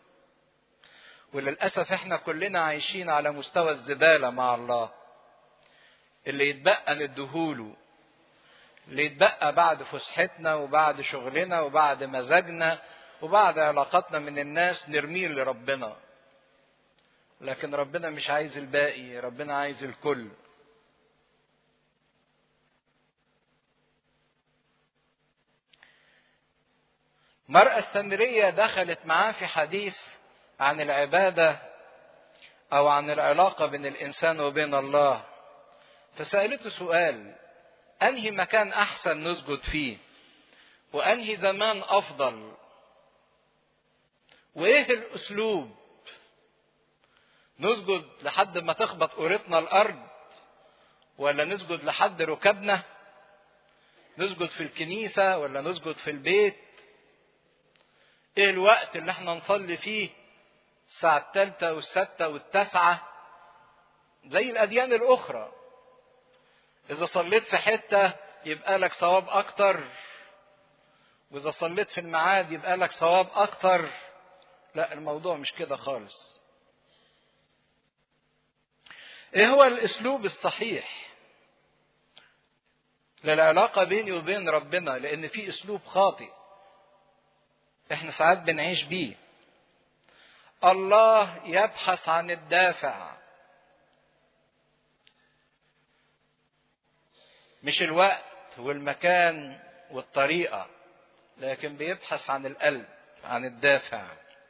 Speaker 1: وللأسف احنا كلنا عايشين على مستوى الزبالة مع الله اللي يتبقى ندهوله اللي يتبقى بعد فسحتنا وبعد شغلنا وبعد مزاجنا وبعد علاقاتنا من الناس نرميه لربنا لكن ربنا مش عايز الباقي ربنا عايز الكل المرأة السامرية دخلت معاه في حديث عن العبادة أو عن العلاقة بين الإنسان وبين الله فسألته سؤال أنهي مكان أحسن نسجد فيه وأنهي زمان أفضل وإيه الأسلوب نسجد لحد ما تخبط قورتنا الأرض ولا نسجد لحد ركبنا نسجد في الكنيسة ولا نسجد في البيت ايه الوقت اللي احنا نصلي فيه الساعة الثالثة والستة والتاسعة زي الأديان الأخرى إذا صليت في حتة يبقى لك ثواب أكتر وإذا صليت في الميعاد يبقى لك ثواب أكتر لا الموضوع مش كده خالص إيه هو الأسلوب الصحيح للعلاقة بيني وبين ربنا لأن في أسلوب خاطئ احنا ساعات بنعيش بيه الله يبحث عن الدافع مش الوقت والمكان والطريقة لكن بيبحث عن القلب عن الدافع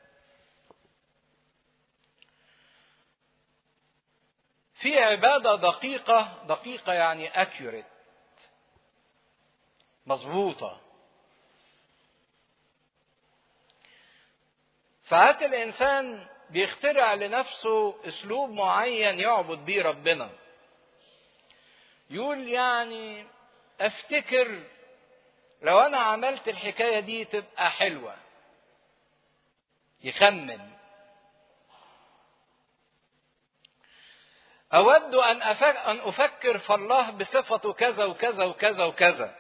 Speaker 1: في عبادة دقيقة دقيقة يعني accurate مظبوطة ساعات الإنسان بيخترع لنفسه أسلوب معين يعبد بيه ربنا يقول يعني أفتكر لو أنا عملت الحكاية دي تبقى حلوة يخمن أود أن أن أفكر في الله بصفته كذا وكذا وكذا وكذا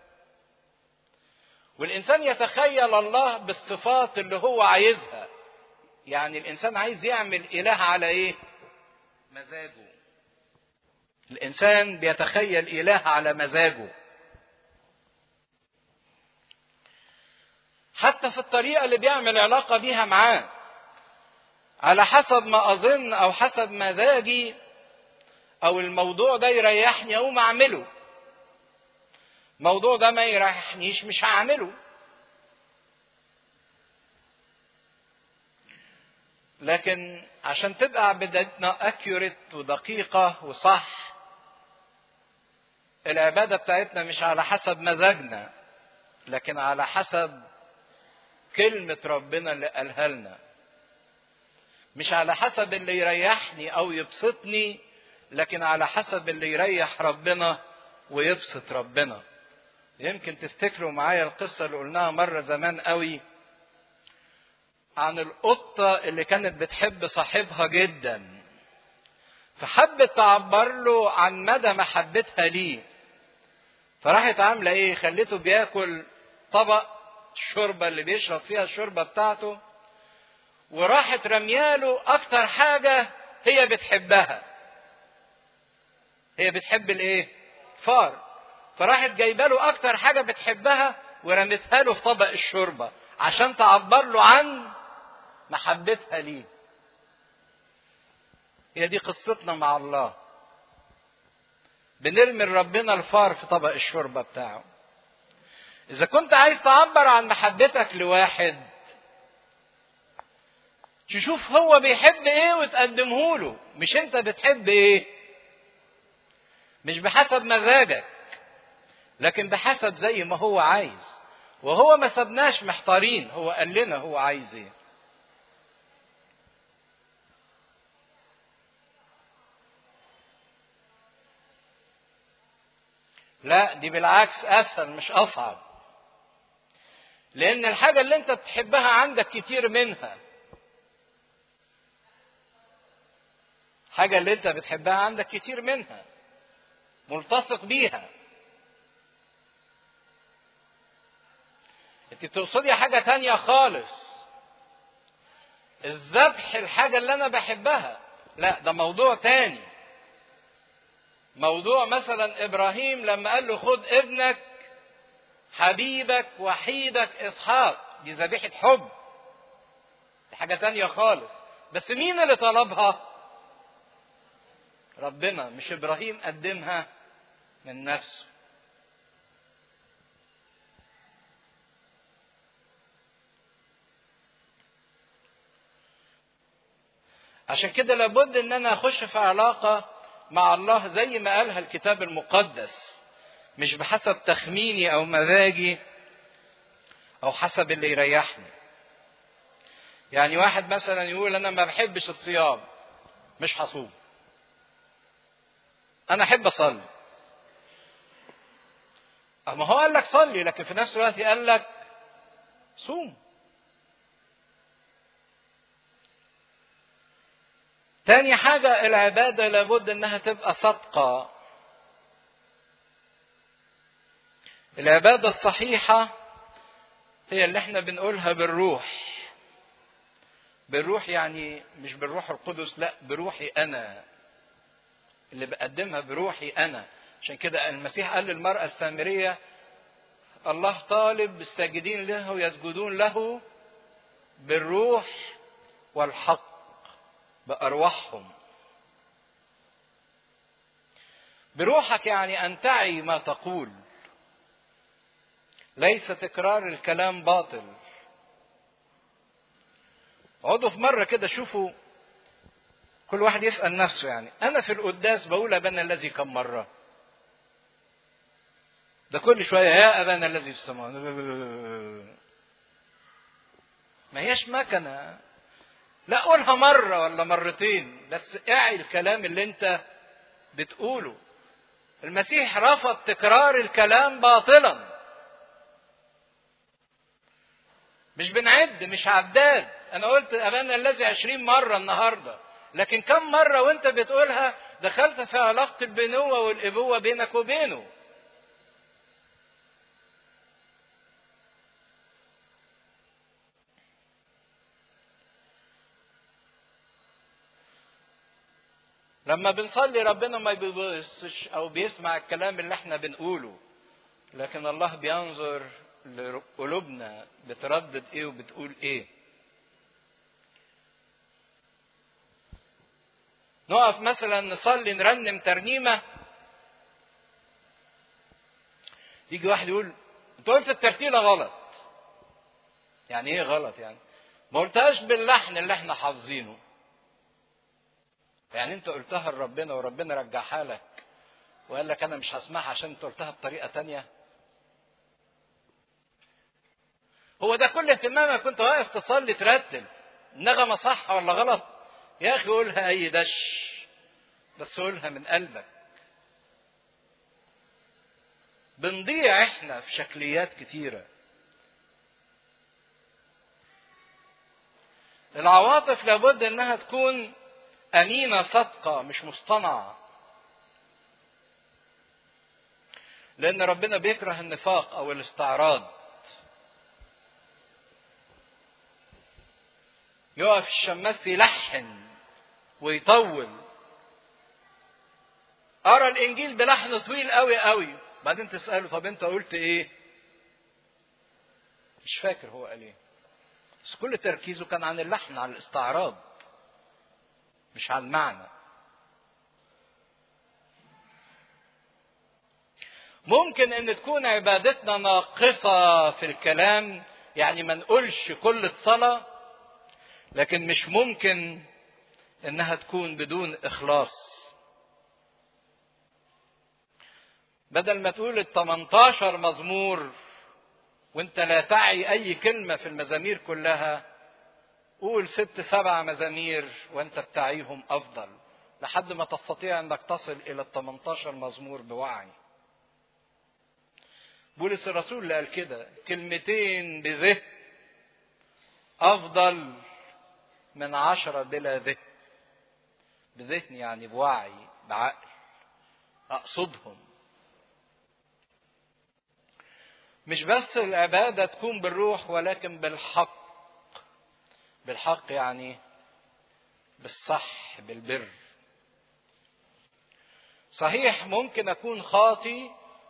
Speaker 1: والإنسان يتخيل الله بالصفات اللي هو عايزها يعني الإنسان عايز يعمل إله على إيه مزاجه الإنسان بيتخيل إله على مزاجه حتى في الطريقة اللي بيعمل علاقة بيها معاه على حسب ما أظن أو حسب مزاجي أو الموضوع ده يريحني أقوم أعمله الموضوع ده ما يريحنيش مش هعمله لكن عشان تبقى عبادتنا اكيوريت ودقيقة وصح العبادة بتاعتنا مش على حسب مزاجنا لكن على حسب كلمة ربنا اللي قالها لنا مش على حسب اللي يريحني او يبسطني لكن على حسب اللي يريح ربنا ويبسط ربنا يمكن تفتكروا معايا القصة اللي قلناها مرة زمان قوي عن القطة اللي كانت بتحب صاحبها جدا فحبت تعبر له عن مدى محبتها ليه فراحت عاملة ايه خليته بياكل طبق الشوربة اللي بيشرب فيها الشوربة بتاعته وراحت رمياله اكتر حاجة هي بتحبها هي بتحب الايه فار فراحت جايبه له اكتر حاجه بتحبها ورمتها له في طبق الشوربه عشان تعبر له عن محبتها ليه هي دي قصتنا مع الله بنرمي ربنا الفار في طبق الشوربه بتاعه اذا كنت عايز تعبر عن محبتك لواحد تشوف هو بيحب ايه وتقدمه له مش انت بتحب ايه مش بحسب مزاجك لكن بحسب زي ما هو عايز وهو ما سبناش محتارين هو قال لنا هو عايز ايه لا دي بالعكس اسهل مش اصعب لان الحاجه اللي انت بتحبها عندك كتير منها حاجه اللي انت بتحبها عندك كتير منها ملتصق بيها انت بتقصدي حاجة تانية خالص الذبح الحاجة اللي انا بحبها لا ده موضوع تاني موضوع مثلا ابراهيم لما قال له خد ابنك حبيبك وحيدك اسحاق دي ذبيحة حب دي حاجة تانية خالص بس مين اللي طلبها ربنا مش ابراهيم قدمها من نفسه. عشان كده لابد ان انا اخش في علاقه مع الله زي ما قالها الكتاب المقدس مش بحسب تخميني او مزاجي او حسب اللي يريحني يعني واحد مثلا يقول انا ما بحبش الصيام مش هصوم انا احب اصلي اما هو قال لك صلي لكن في نفس الوقت قال لك صوم تاني حاجة العبادة لابد انها تبقى صادقة العبادة الصحيحة هي اللي احنا بنقولها بالروح بالروح يعني مش بالروح القدس لا بروحي انا اللي بقدمها بروحي انا عشان كده المسيح قال للمرأة السامرية الله طالب الساجدين له يسجدون له بالروح والحق بأرواحهم بروحك يعني أن تعي ما تقول ليس تكرار الكلام باطل اقعدوا في مرة كده شوفوا كل واحد يسأل نفسه يعني أنا في القداس بقول أبانا الذي كم مرة ده كل شوية يا أبانا الذي في السماء ما هيش مكنة لا قولها مرة ولا مرتين بس اعي الكلام اللي انت بتقوله المسيح رفض تكرار الكلام باطلا مش بنعد مش عداد انا قلت ابانا الذي عشرين مرة النهاردة لكن كم مرة وانت بتقولها دخلت في علاقة البنوة والابوة بينك وبينه لما بنصلي ربنا ما بيبصش او بيسمع الكلام اللي احنا بنقوله لكن الله بينظر لقلوبنا بتردد ايه وبتقول ايه نقف مثلا نصلي نرنم ترنيمه يجي واحد يقول انت قلت الترتيله غلط يعني ايه غلط يعني ما قلتهاش باللحن اللي احنا حافظينه يعني انت قلتها لربنا وربنا رجعها لك وقال لك انا مش هسمعها عشان انت قلتها بطريقه تانية هو ده كل اهتمامك كنت واقف تصلي ترتب النغمة صح ولا غلط يا اخي قولها اي دش بس قولها من قلبك بنضيع احنا في شكليات كتيره العواطف لابد انها تكون أمينة صادقة مش مصطنعة لأن ربنا بيكره النفاق أو الاستعراض يقف الشماس يلحن ويطول أرى الإنجيل بلحن طويل قوي قوي بعدين تسأله طب أنت قلت إيه؟ مش فاكر هو قال إيه بس كل تركيزه كان عن اللحن عن الاستعراض مش عن معنى ممكن ان تكون عبادتنا ناقصة في الكلام يعني ما نقولش كل الصلاة لكن مش ممكن انها تكون بدون اخلاص بدل ما تقول ال 18 مزمور وانت لا تعي اي كلمة في المزامير كلها قول ست سبع مزامير وانت بتعيهم افضل لحد ما تستطيع انك تصل الى ال 18 مزمور بوعي بولس الرسول اللي قال كده كلمتين بذهن افضل من عشرة بلا ذهن بذهن يعني بوعي بعقل اقصدهم مش بس العبادة تكون بالروح ولكن بالحق بالحق يعني بالصح بالبر صحيح ممكن اكون خاطي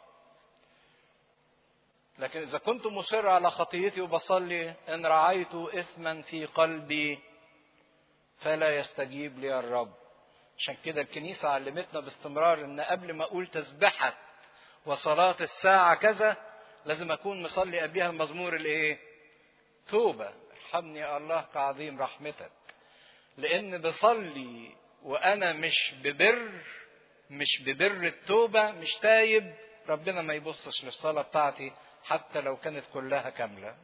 Speaker 1: لكن اذا كنت مصر على خطيتي وبصلي ان رعيت اثما في قلبي فلا يستجيب لي الرب عشان كده الكنيسة علمتنا باستمرار ان قبل ما اقول تسبحة وصلاة الساعة كذا لازم اكون مصلي قبلها المزمور الايه توبة ارحمني يا الله كعظيم رحمتك لان بصلي وانا مش ببر مش ببر التوبه مش تايب ربنا ما يبصش للصلاه بتاعتي حتى لو كانت كلها كامله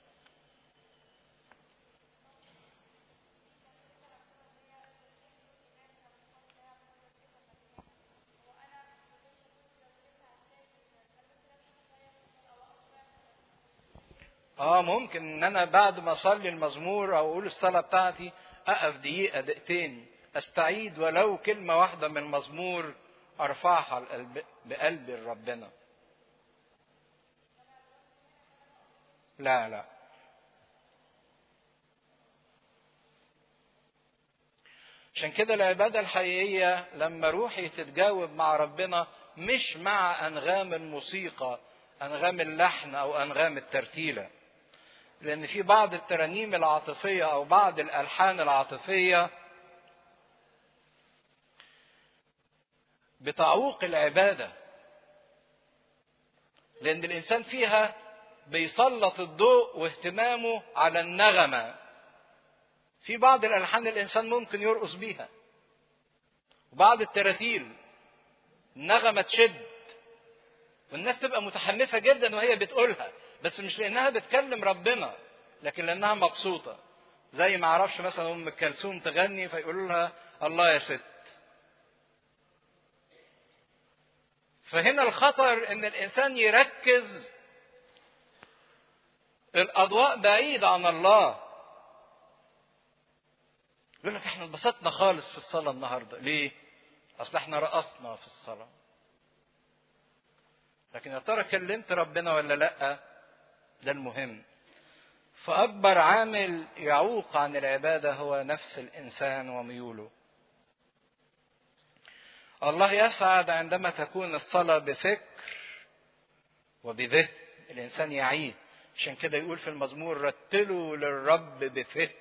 Speaker 1: اه ممكن ان انا بعد ما اصلي المزمور او اقول الصلاه بتاعتي اقف دقيقه دقيقتين استعيد ولو كلمه واحده من المزمور ارفعها بقلبي لربنا لا لا عشان كده العبادة الحقيقية لما روحي تتجاوب مع ربنا مش مع أنغام الموسيقى أنغام اللحن أو أنغام الترتيلة لأن في بعض الترانيم العاطفية أو بعض الألحان العاطفية بتعوق العبادة لأن الإنسان فيها بيسلط الضوء واهتمامه على النغمة في بعض الألحان الإنسان ممكن يرقص بيها وبعض التراتيل النغمة تشد والناس تبقى متحمسة جدا وهي بتقولها بس مش لأنها بتكلم ربنا لكن لأنها مبسوطة زي ما اعرفش مثلا أم كلثوم تغني فيقولوا لها الله يا ست فهنا الخطر ان الانسان يركز الاضواء بعيد عن الله يقول لك احنا انبسطنا خالص في الصلاه النهارده ليه اصل احنا رقصنا في الصلاه لكن يا ترى كلمت ربنا ولا لا ده المهم فاكبر عامل يعوق عن العباده هو نفس الانسان وميوله الله يسعد عندما تكون الصلاة بفكر وبذهن الإنسان يعيد عشان كده يقول في المزمور رتلوا للرب بفهم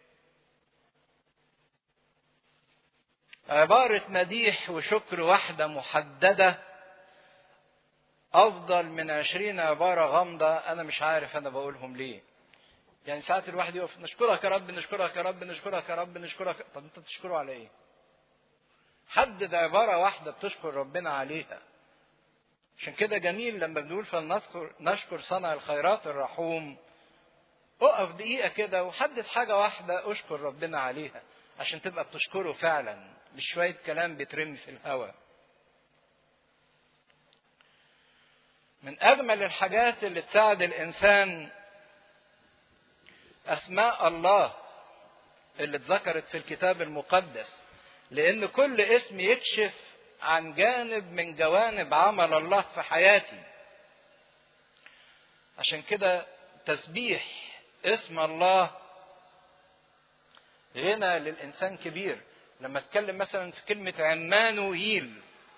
Speaker 1: عبارة مديح وشكر واحدة محددة أفضل من عشرين عبارة غامضة أنا مش عارف أنا بقولهم ليه يعني ساعات الواحد يقف نشكرك يا رب نشكرك يا رب نشكرك يا رب نشكرك طب أنت بتشكره على إيه؟ حدد عبارة واحدة بتشكر ربنا عليها عشان كده جميل لما بنقول فلنذكر نشكر صنع الخيرات الرحوم اقف دقيقة كده وحدد حاجة واحدة اشكر ربنا عليها عشان تبقى بتشكره فعلا مش شوية كلام بيترمي في الهواء من أجمل الحاجات اللي تساعد الإنسان أسماء الله اللي اتذكرت في الكتاب المقدس لأن كل اسم يكشف عن جانب من جوانب عمل الله في حياتي عشان كده تسبيح اسم الله غنى للإنسان كبير لما اتكلم مثلا في كلمة عمانويل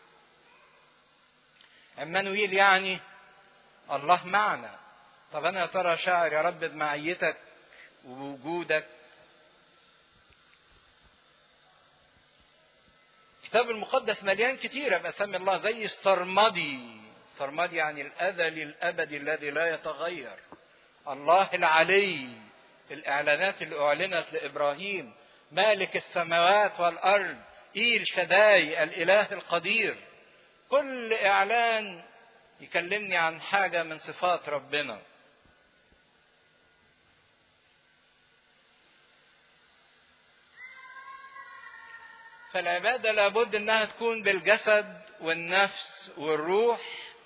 Speaker 1: عمانويل يعني الله معنا طب أنا يا ترى شاعر يا رب بمعيتك ووجودك الكتاب المقدس مليان كتيرة بأسامي الله زي السرمدي السرمدي يعني الأزلي الأبدي الذي لا يتغير الله العلي الإعلانات اللي أعلنت لإبراهيم مالك السماوات والأرض إيل شداي الإله القدير كل إعلان يكلمني عن حاجة من صفات ربنا فالعبادة لابد انها تكون بالجسد والنفس والروح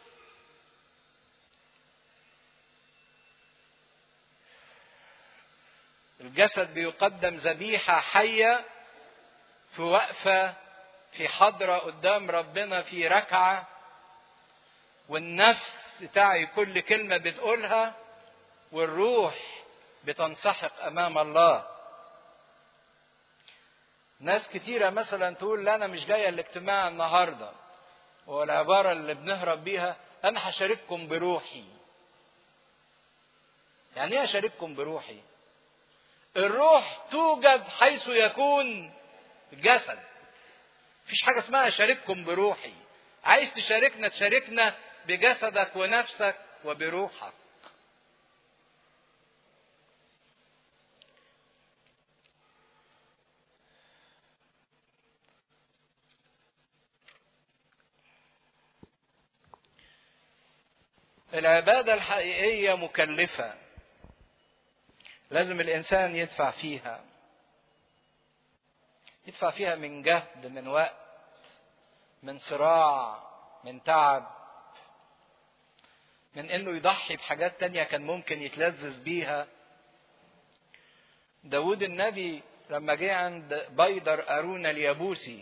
Speaker 1: الجسد بيقدم ذبيحة حية في وقفة في حضرة قدام ربنا في ركعة والنفس بتاعي كل كلمة بتقولها والروح بتنسحق أمام الله ناس كتيرة مثلا تقول لا أنا مش جاية الاجتماع النهاردة والعبارة اللي بنهرب بيها أنا هشارككم بروحي يعني إيه أشارككم بروحي؟ الروح توجد حيث يكون الجسد مفيش حاجة اسمها أشارككم بروحي عايز تشاركنا تشاركنا بجسدك ونفسك وبروحك العبادة الحقيقية مكلفة لازم الإنسان يدفع فيها يدفع فيها من جهد من وقت من صراع من تعب من انه يضحي بحاجات تانية كان ممكن يتلذذ بيها داود النبي لما جه عند بيدر أرونا اليابوسي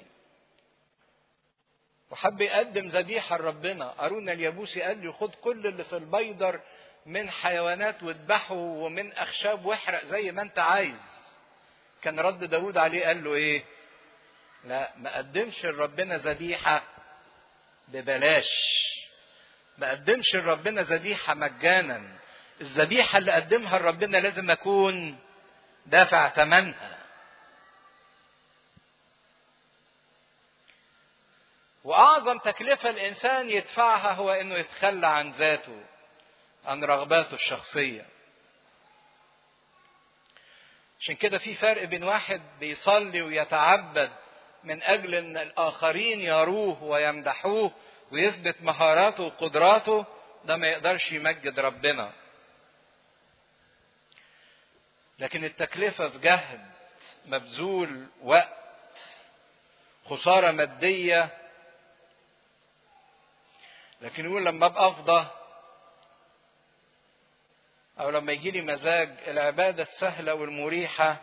Speaker 1: وحب يقدم ذبيحة لربنا أرونا اليابوسي قال له خد كل اللي في البيدر من حيوانات واذبحه ومن أخشاب واحرق زي ما أنت عايز كان رد داود عليه قال له إيه لا ما قدمش لربنا ذبيحة ببلاش ما قدمش لربنا ذبيحة مجانا الذبيحة اللي قدمها لربنا لازم أكون دافع ثمنها واعظم تكلفه الانسان يدفعها هو انه يتخلى عن ذاته عن رغباته الشخصيه عشان كده في فرق بين واحد بيصلي ويتعبد من اجل ان الاخرين يروه ويمدحوه ويثبت مهاراته وقدراته ده ما يقدرش يمجد ربنا لكن التكلفه في جهد مبذول وقت خساره ماديه لكن يقول لما ابقى افضى او لما يجي لي مزاج العباده السهله والمريحه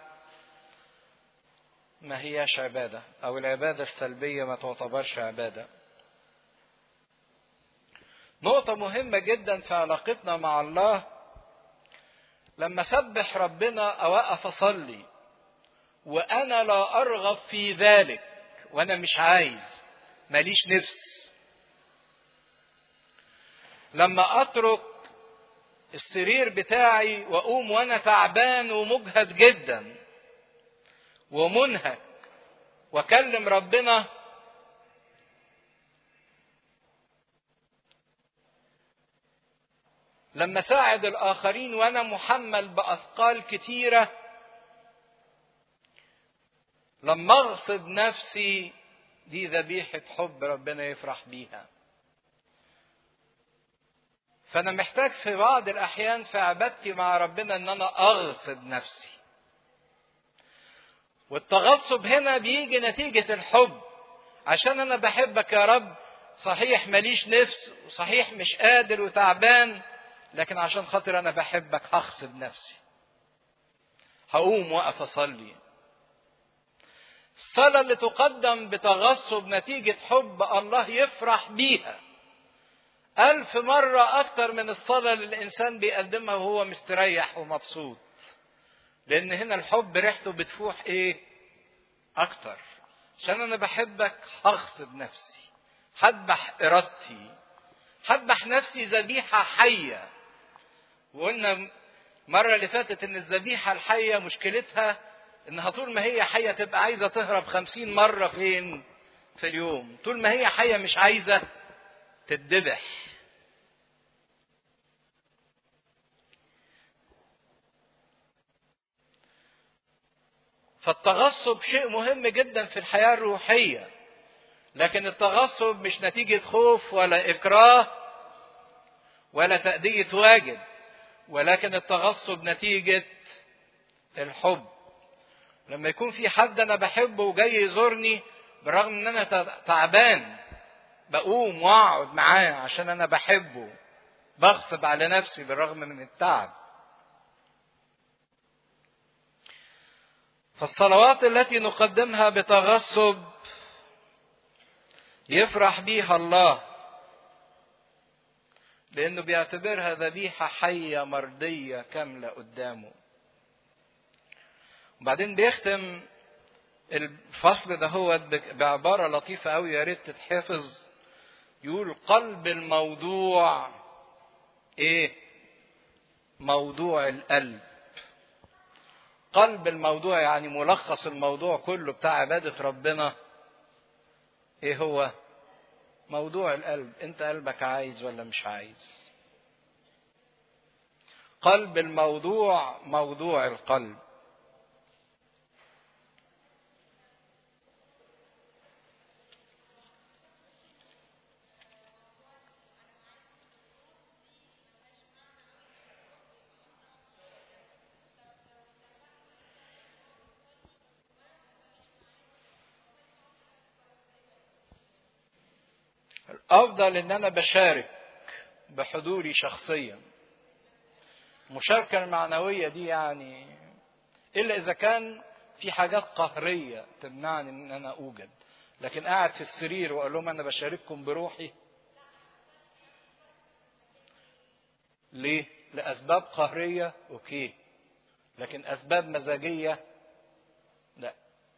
Speaker 1: ما هياش عباده او العباده السلبيه ما تعتبرش عباده نقطه مهمه جدا في علاقتنا مع الله لما سبح ربنا اوقف اصلي وانا لا ارغب في ذلك وانا مش عايز ماليش نفس لما اترك السرير بتاعي واقوم وانا تعبان ومجهد جدا ومنهك واكلم ربنا لما ساعد الاخرين وانا محمل باثقال كتيره لما اغصب نفسي دي ذبيحه حب ربنا يفرح بيها فانا محتاج في بعض الاحيان في عبادتي مع ربنا ان انا اغصب نفسي والتغصب هنا بيجي نتيجة الحب عشان انا بحبك يا رب صحيح ماليش نفس وصحيح مش قادر وتعبان لكن عشان خاطر انا بحبك هغصب نفسي هقوم واقف اصلي الصلاة اللي تقدم بتغصب نتيجة حب الله يفرح بيها ألف مرة أكتر من الصلاة اللي الإنسان بيقدمها وهو مستريح ومبسوط. لأن هنا الحب ريحته بتفوح إيه؟ أكتر. عشان أنا بحبك هغصب نفسي. هذبح إرادتي. هذبح نفسي ذبيحة حية. وقلنا المرة اللي فاتت إن الذبيحة الحية مشكلتها إنها طول ما هي حية تبقى عايزة تهرب خمسين مرة فين؟ في اليوم. طول ما هي حية مش عايزة تتذبح فالتغصب شيء مهم جدا في الحياة الروحية لكن التغصب مش نتيجة خوف ولا إكراه ولا تأدية واجب ولكن التغصب نتيجة الحب لما يكون في حد أنا بحبه وجاي يزورني بالرغم إن أنا تعبان بقوم واقعد معاه عشان انا بحبه بغصب على نفسي بالرغم من التعب فالصلوات التي نقدمها بتغصب يفرح بيها الله لانه بيعتبرها ذبيحه حيه مرضيه كامله قدامه وبعدين بيختم الفصل ده هو بعباره لطيفه قوي يا ريت تتحفظ يقول قلب الموضوع ايه موضوع القلب قلب الموضوع يعني ملخص الموضوع كله بتاع عبادة ربنا ايه هو موضوع القلب انت قلبك عايز ولا مش عايز قلب الموضوع موضوع القلب الافضل ان انا بشارك بحضوري شخصيا المشاركه المعنويه دي يعني الا اذا كان في حاجات قهريه تمنعني ان انا اوجد لكن قاعد في السرير واقول لهم انا بشارككم بروحي ليه لاسباب قهريه اوكي لكن اسباب مزاجيه لا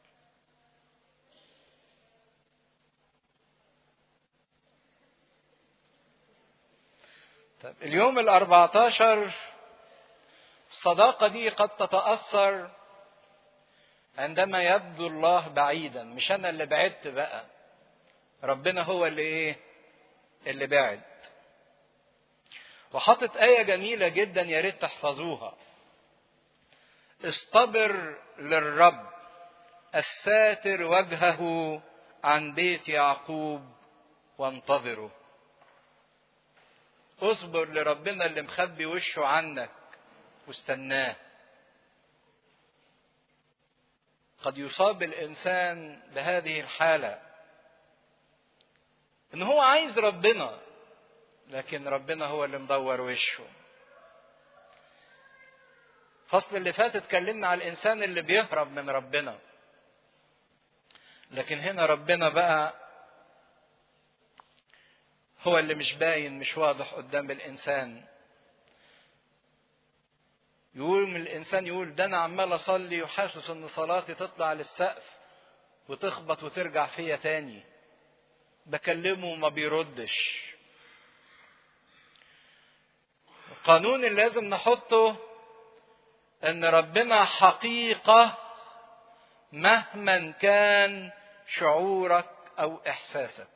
Speaker 1: طيب اليوم الأربعتاشر الصداقة دي قد تتأثر عندما يبدو الله بعيدا مش أنا اللي بعدت بقى ربنا هو اللي إيه اللي بعد وحاطط آية جميلة جدا يا ريت تحفظوها اصطبر للرب الساتر وجهه عن بيت يعقوب وانتظره اصبر لربنا اللي مخبي وشه عنك واستناه قد يصاب الانسان بهذه الحاله ان هو عايز ربنا لكن ربنا هو اللي مدور وشه الفصل اللي فات اتكلمنا على الانسان اللي بيهرب من ربنا لكن هنا ربنا بقى هو اللي مش باين مش واضح قدام الانسان يقول الانسان يقول ده انا عمال اصلي وحاسس ان صلاتي تطلع للسقف وتخبط وترجع فيا تاني بكلمه وما بيردش القانون اللي لازم نحطه ان ربنا حقيقه مهما كان شعورك او احساسك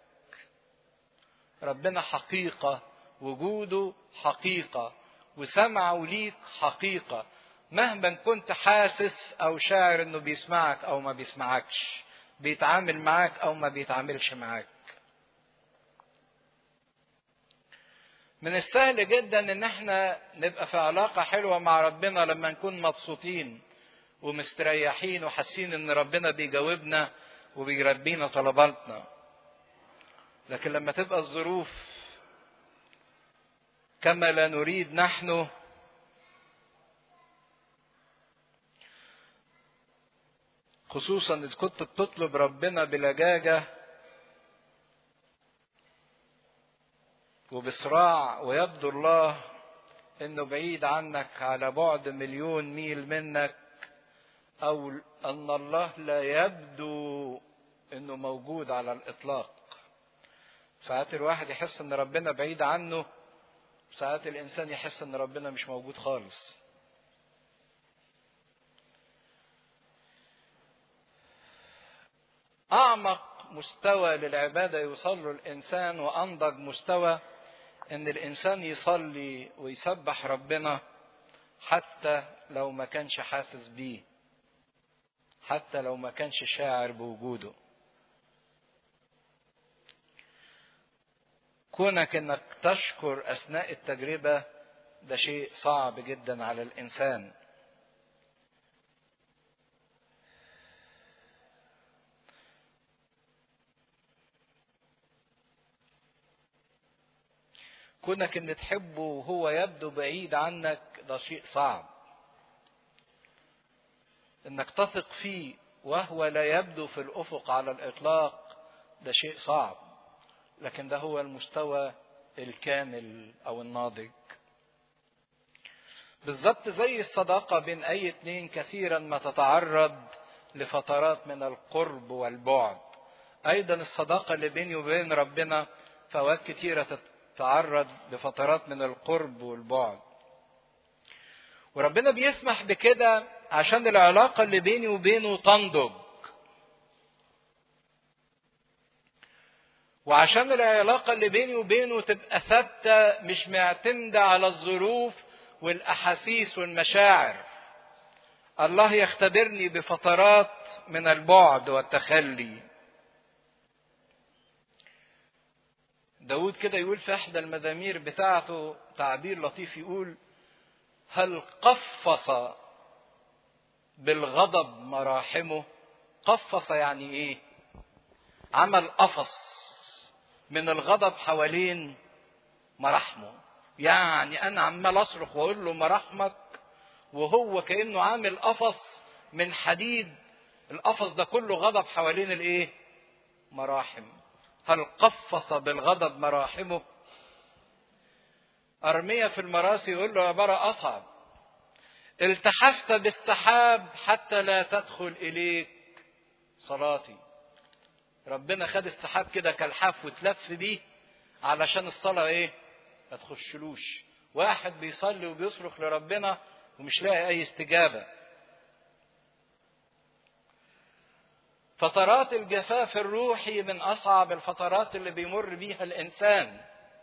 Speaker 1: ربنا حقيقه وجوده حقيقه وسمعه ليك حقيقه مهما كنت حاسس او شاعر انه بيسمعك او ما بيسمعكش بيتعامل معاك او ما بيتعاملش معاك من السهل جدا ان احنا نبقى في علاقة حلوة مع ربنا لما نكون مبسوطين ومستريحين وحاسين ان ربنا بيجاوبنا وبيربينا طلباتنا لكن لما تبقى الظروف كما لا نريد نحن خصوصا اذا كنت بتطلب ربنا بلجاجه وبصراع ويبدو الله انه بعيد عنك على بعد مليون ميل منك او ان الله لا يبدو انه موجود على الاطلاق ساعات الواحد يحس ان ربنا بعيد عنه ساعات الانسان يحس ان ربنا مش موجود خالص اعمق مستوى للعباده يوصل له الانسان وانضج مستوى ان الانسان يصلي ويسبح ربنا حتى لو ما كانش حاسس بيه حتى لو ما كانش شاعر بوجوده كونك انك تشكر اثناء التجربه ده شيء صعب جدا على الانسان كونك ان تحبه وهو يبدو بعيد عنك ده شيء صعب انك تثق فيه وهو لا يبدو في الافق على الاطلاق ده شيء صعب لكن ده هو المستوى الكامل او الناضج بالظبط زي الصداقه بين اي اتنين كثيرا ما تتعرض لفترات من القرب والبعد ايضا الصداقه اللي بيني وبين ربنا فوات كثيره تتعرض لفترات من القرب والبعد وربنا بيسمح بكده عشان العلاقه اللي بيني وبينه تنضج وعشان العلاقة اللي بيني وبينه تبقى ثابتة مش معتمدة على الظروف والأحاسيس والمشاعر. الله يختبرني بفترات من البعد والتخلي. داود كده يقول في إحدى المزامير بتاعته تعبير لطيف يقول هل قفص بالغضب مراحمه قفص يعني ايه عمل قفص من الغضب حوالين مراحمه يعني انا عمال اصرخ واقول له مراحمك وهو كانه عامل قفص من حديد القفص ده كله غضب حوالين الايه مراحم هل قفص بالغضب مراحمه أرمية في المراسي يقول له عبارة أصعب التحفت بالسحاب حتى لا تدخل إليك صلاتي ربنا خد السحاب كده كالحاف وتلف بيه علشان الصلاة إيه ما تخشلوش واحد بيصلي وبيصرخ لربنا ومش لاقي أي استجابة فترات الجفاف الروحي من أصعب الفترات اللي بيمر بيها الإنسان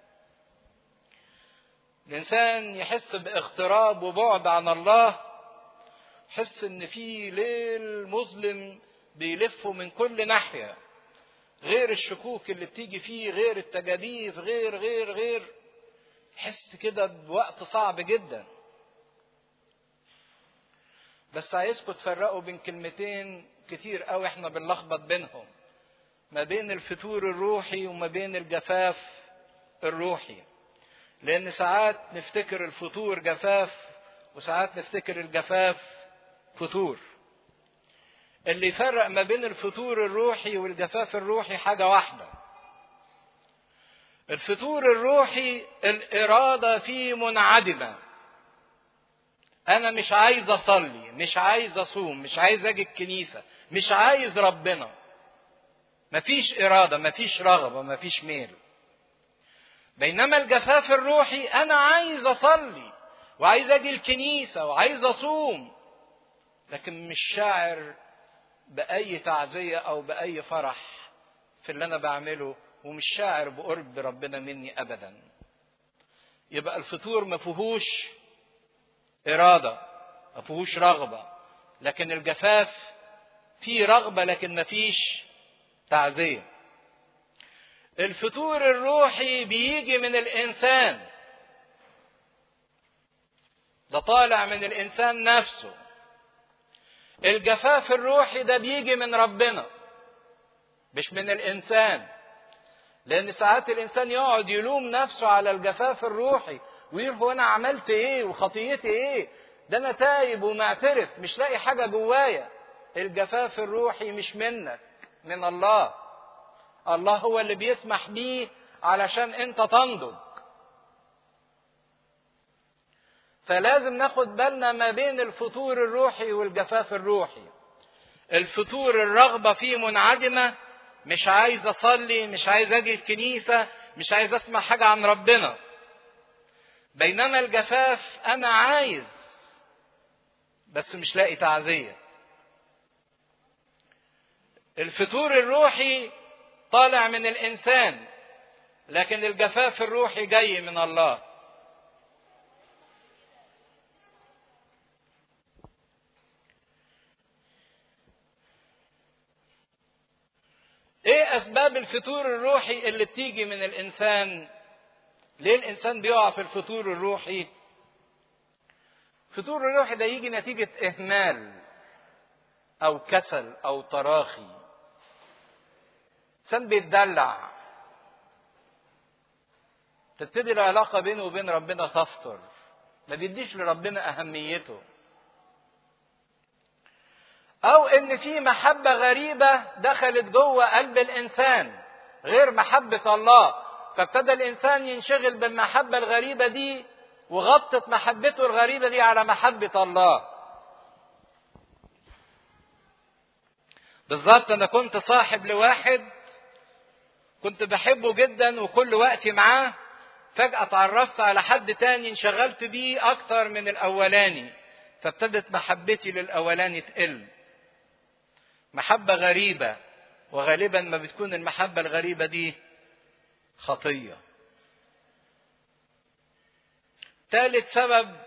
Speaker 1: الإنسان يحس باغتراب وبعد عن الله يحس إن في ليل مظلم بيلفه من كل ناحية غير الشكوك اللي بتيجي فيه غير التجاديف غير غير غير يحس كده بوقت صعب جدا بس عايزكم تفرقوا بين كلمتين كتير قوي احنا بنلخبط بينهم ما بين الفتور الروحي وما بين الجفاف الروحي لان ساعات نفتكر الفتور جفاف وساعات نفتكر الجفاف فتور اللي يفرق ما بين الفتور الروحي والجفاف الروحي حاجة واحدة الفتور الروحي الإرادة فيه منعدمة أنا مش عايز أصلي مش عايز أصوم مش عايز أجي الكنيسة مش عايز ربنا مفيش إرادة مفيش رغبة مفيش ميل بينما الجفاف الروحي أنا عايز أصلي وعايز أجي الكنيسة وعايز أصوم لكن مش شاعر بأي تعزية أو بأي فرح في اللي أنا بعمله ومش شاعر بقرب ربنا مني أبدا يبقى الفطور ما فيهوش إرادة ما فيهوش رغبة لكن الجفاف فيه رغبة لكن ما فيش تعزية الفتور الروحي بيجي من الإنسان ده طالع من الإنسان نفسه الجفاف الروحي ده بيجي من ربنا مش من الإنسان لأن ساعات الإنسان يقعد يلوم نفسه على الجفاف الروحي ويقول هو أنا عملت إيه وخطيتي إيه ده أنا تايب ومعترف مش لاقي حاجة جوايا الجفاف الروحي مش منك من الله الله هو اللي بيسمح بيه علشان انت تنضج فلازم ناخد بالنا ما بين الفتور الروحي والجفاف الروحي الفتور الرغبة فيه منعدمة مش عايز أصلي مش عايز أجي الكنيسة مش عايز أسمع حاجة عن ربنا بينما الجفاف أنا عايز بس مش لاقي تعزية الفتور الروحي طالع من الإنسان لكن الجفاف الروحي جاي من الله ايه اسباب الفتور الروحي اللي بتيجي من الانسان ليه الانسان بيقع في الفتور الروحي الفتور الروحي ده يجي نتيجة اهمال او كسل او تراخي انسان بيتدلع تبتدي العلاقة بينه وبين ربنا تفتر ما بيديش لربنا أهميته أو إن في محبة غريبة دخلت جوه قلب الإنسان غير محبة الله فابتدى الإنسان ينشغل بالمحبة الغريبة دي وغطت محبته الغريبة دي على محبة الله بالظبط أنا كنت صاحب لواحد كنت بحبه جدا وكل وقتي معاه فجأة اتعرفت على حد تاني انشغلت بيه أكتر من الأولاني فابتدت محبتي للأولاني تقل محبة غريبة وغالبا ما بتكون المحبة الغريبة دي خطية ثالث سبب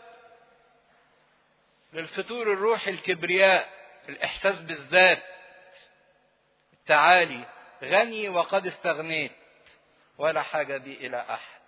Speaker 1: للفتور الروحي الكبرياء الإحساس بالذات التعالي غني وقد استغنيت ولا حاجة بي إلى أحد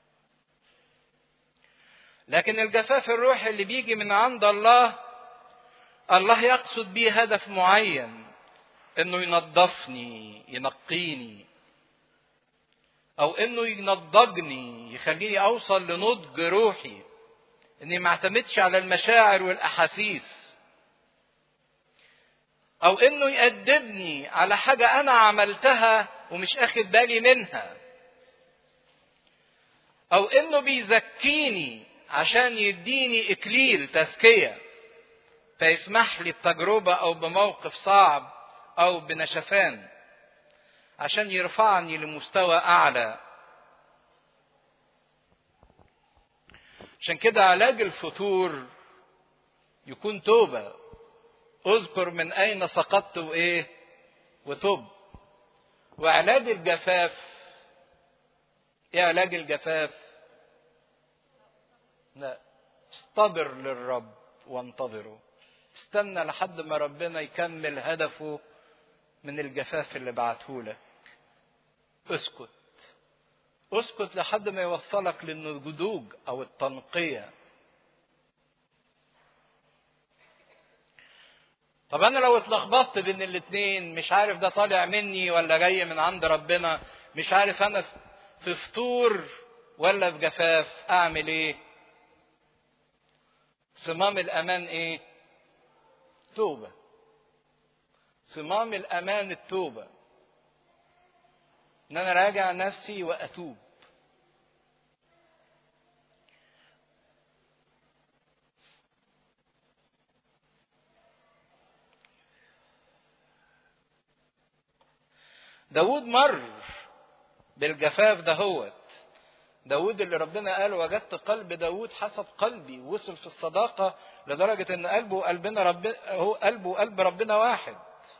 Speaker 1: لكن الجفاف الروحي اللي بيجي من عند الله الله يقصد بيه هدف معين انه ينظفني ينقيني او انه ينضجني يخليني اوصل لنضج روحي اني ما اعتمدش على المشاعر والاحاسيس او انه يأدبني على حاجة انا عملتها ومش اخد بالي منها او انه بيزكيني عشان يديني اكليل تزكية فيسمح لي بتجربة او بموقف صعب او بنشفان عشان يرفعني لمستوى اعلى عشان كده علاج الفتور يكون توبة اذكر من اين سقطت وايه وتب وعلاج الجفاف ايه علاج الجفاف لا استبر للرب وانتظره استنى لحد ما ربنا يكمل هدفه من الجفاف اللي بعته لك اسكت اسكت لحد ما يوصلك للنضوج او التنقيه طب انا لو اتلخبطت بين الاتنين مش عارف ده طالع مني ولا جاي من عند ربنا مش عارف انا في فطور ولا في جفاف اعمل ايه صمام الامان ايه توبه صمام الامان التوبه ان انا راجع نفسي واتوب داود مر بالجفاف دهوت داود اللي ربنا قال وجدت قلب داود حسب قلبي وصل في الصداقة لدرجة ان قلبه وقلبنا رب هو قلبه وقلب ربنا واحد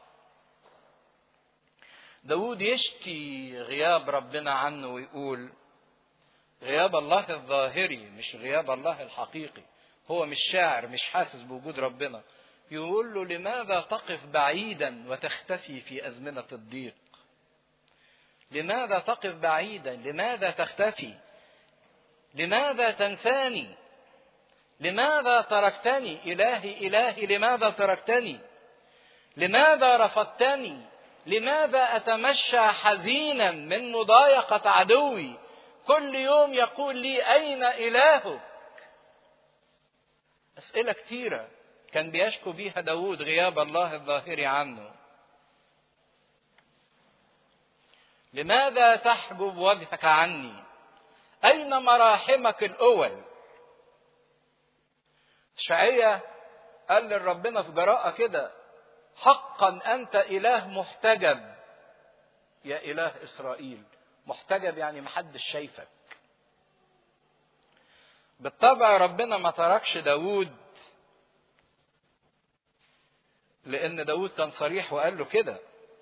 Speaker 1: داود يشكي غياب ربنا عنه ويقول غياب الله الظاهري مش غياب الله الحقيقي هو مش شاعر مش حاسس بوجود ربنا يقول له لماذا تقف بعيدا وتختفي في أزمنة الضيق لماذا تقف بعيدا لماذا تختفي لماذا تنساني لماذا تركتني إلهي إلهي لماذا تركتني لماذا رفضتني لماذا أتمشى حزينا من مضايقة عدوي كل يوم يقول لي أين إلهك أسئلة كثيرة كان بيشكو بيها داود غياب الله الظاهري عنه لماذا تحجب وجهك عني أين مراحمك الأول شعية قال لربنا في جراءة كده حقا أنت إله محتجب يا إله إسرائيل محتجب يعني محدش شايفك بالطبع ربنا ما تركش داود لأن داود كان صريح وقال له كده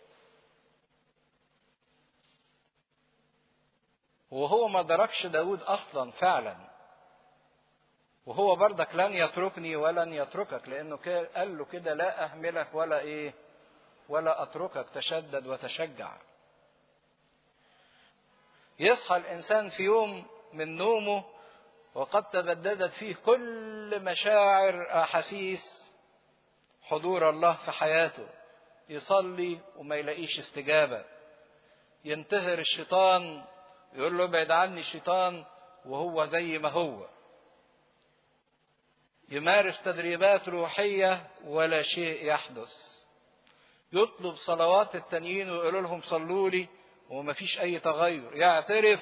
Speaker 1: وهو ما دركش داود أصلا فعلا وهو بردك لن يتركني ولن يتركك لأنه قال له كده لا أهملك ولا إيه ولا أتركك تشدد وتشجع يصحى الإنسان في يوم من نومه وقد تبددت فيه كل مشاعر أحاسيس حضور الله في حياته يصلي وما يلاقيش استجابة ينتهر الشيطان يقول له ابعد عني الشيطان وهو زي ما هو يمارس تدريبات روحية ولا شيء يحدث يطلب صلوات التانيين ويقول لهم صلوا لي ومفيش أي تغير يعترف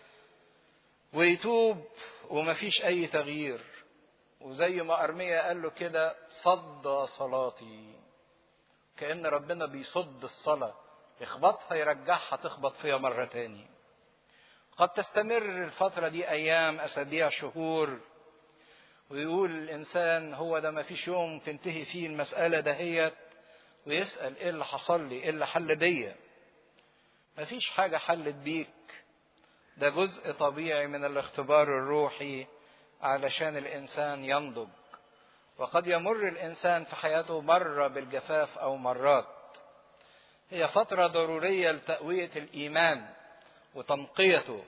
Speaker 1: ويتوب ومفيش أي تغيير وزي ما أرمية قال له كده صد صلاتي كأن ربنا بيصد الصلاة يخبطها يرجعها تخبط فيها مرة تاني قد تستمر الفترة دي أيام أسابيع شهور ويقول الإنسان هو ده ما فيش يوم تنتهي فيه المسألة دهيت ويسأل إيه اللي حصل لي إيه اللي حل بيا ما فيش حاجة حلت بيك ده جزء طبيعي من الاختبار الروحي علشان الإنسان ينضج وقد يمر الإنسان في حياته مرة بالجفاف أو مرات هي فترة ضرورية لتقوية الإيمان وتنقيته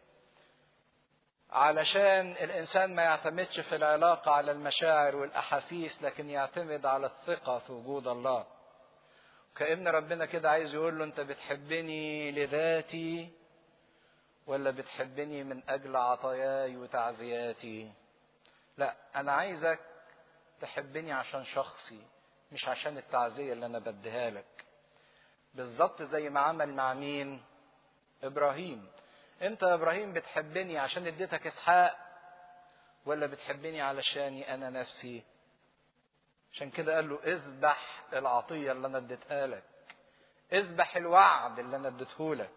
Speaker 1: علشان الإنسان ما يعتمدش في العلاقة على المشاعر والأحاسيس لكن يعتمد على الثقة في وجود الله كأن ربنا كده عايز يقول له أنت بتحبني لذاتي ولا بتحبني من اجل عطاياي وتعزياتي لا انا عايزك تحبني عشان شخصي مش عشان التعزيه اللي انا بديها لك بالظبط زي ما عمل مع مين ابراهيم انت يا ابراهيم بتحبني عشان اديتك اسحاق ولا بتحبني علشاني انا نفسي عشان كده قال له اذبح العطيه اللي انا اديتها لك اذبح الوعد اللي انا اديته لك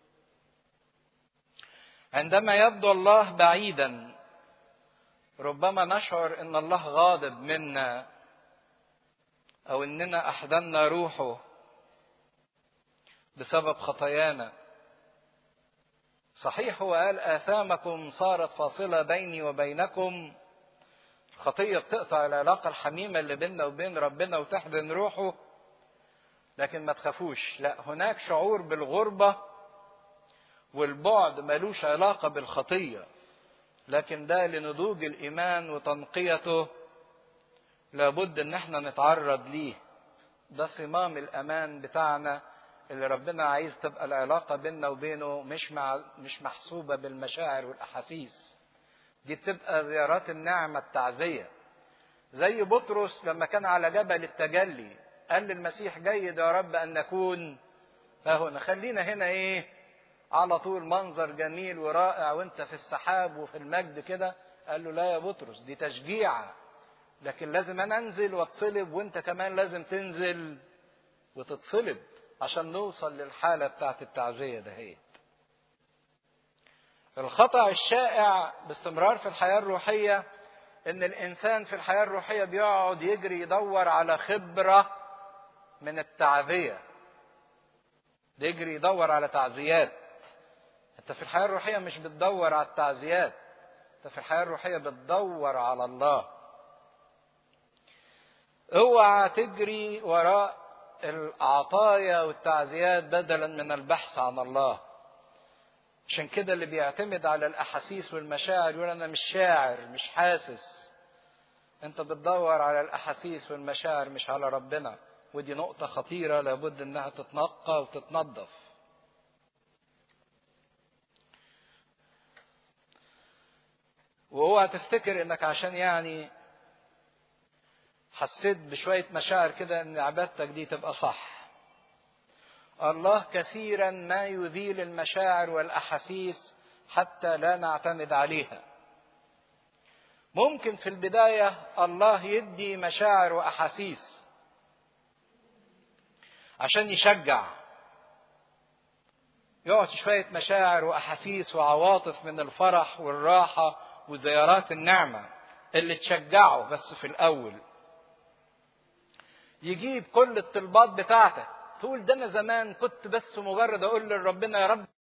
Speaker 1: عندما يبدو الله بعيدا ربما نشعر ان الله غاضب منا او اننا احزننا روحه بسبب خطايانا صحيح هو قال آثامكم صارت فاصلة بيني وبينكم الخطية بتقطع العلاقة الحميمة اللي بيننا وبين ربنا وتحزن روحه لكن ما تخافوش لا هناك شعور بالغربة والبعد ملوش علاقة بالخطية لكن ده لنضوج الإيمان وتنقيته لابد إن احنا نتعرض ليه ده صمام الأمان بتاعنا اللي ربنا عايز تبقى العلاقة بيننا وبينه مش مع مش محسوبة بالمشاعر والأحاسيس. دي بتبقى زيارات النعمة التعزية. زي بطرس لما كان على جبل التجلي قال للمسيح جيد يا رب أن نكون ها هنا خلينا هنا إيه؟ على طول منظر جميل ورائع وأنت في السحاب وفي المجد كده قال له لا يا بطرس دي تشجيعة لكن لازم أنا أنزل وأتصلب وأنت كمان لازم تنزل وتتصلب عشان نوصل للحالة بتاعت التعزية دهيت. الخطأ الشائع باستمرار في الحياة الروحية إن الإنسان في الحياة الروحية بيقعد يجري يدور على خبرة من التعزية. يجري يدور على تعزيات. أنت في الحياة الروحية مش بتدور على التعزيات. أنت في الحياة الروحية بتدور على الله. اوعى تجري وراء العطايا والتعزيات بدلا من البحث عن الله عشان كده اللي بيعتمد على الاحاسيس والمشاعر يقول انا مش شاعر مش حاسس انت بتدور على الاحاسيس والمشاعر مش على ربنا ودي نقطة خطيرة لابد انها تتنقى وتتنظف واوعى تفتكر انك عشان يعني حسيت بشوية مشاعر كده ان عبادتك دي تبقى صح الله كثيرا ما يذيل المشاعر والاحاسيس حتى لا نعتمد عليها ممكن في البداية الله يدي مشاعر واحاسيس عشان يشجع يعطي شوية مشاعر واحاسيس وعواطف من الفرح والراحة وزيارات النعمة اللي تشجعه بس في الاول يجيب كل الطلبات بتاعتك تقول ده انا زمان كنت بس مجرد اقول لربنا يا رب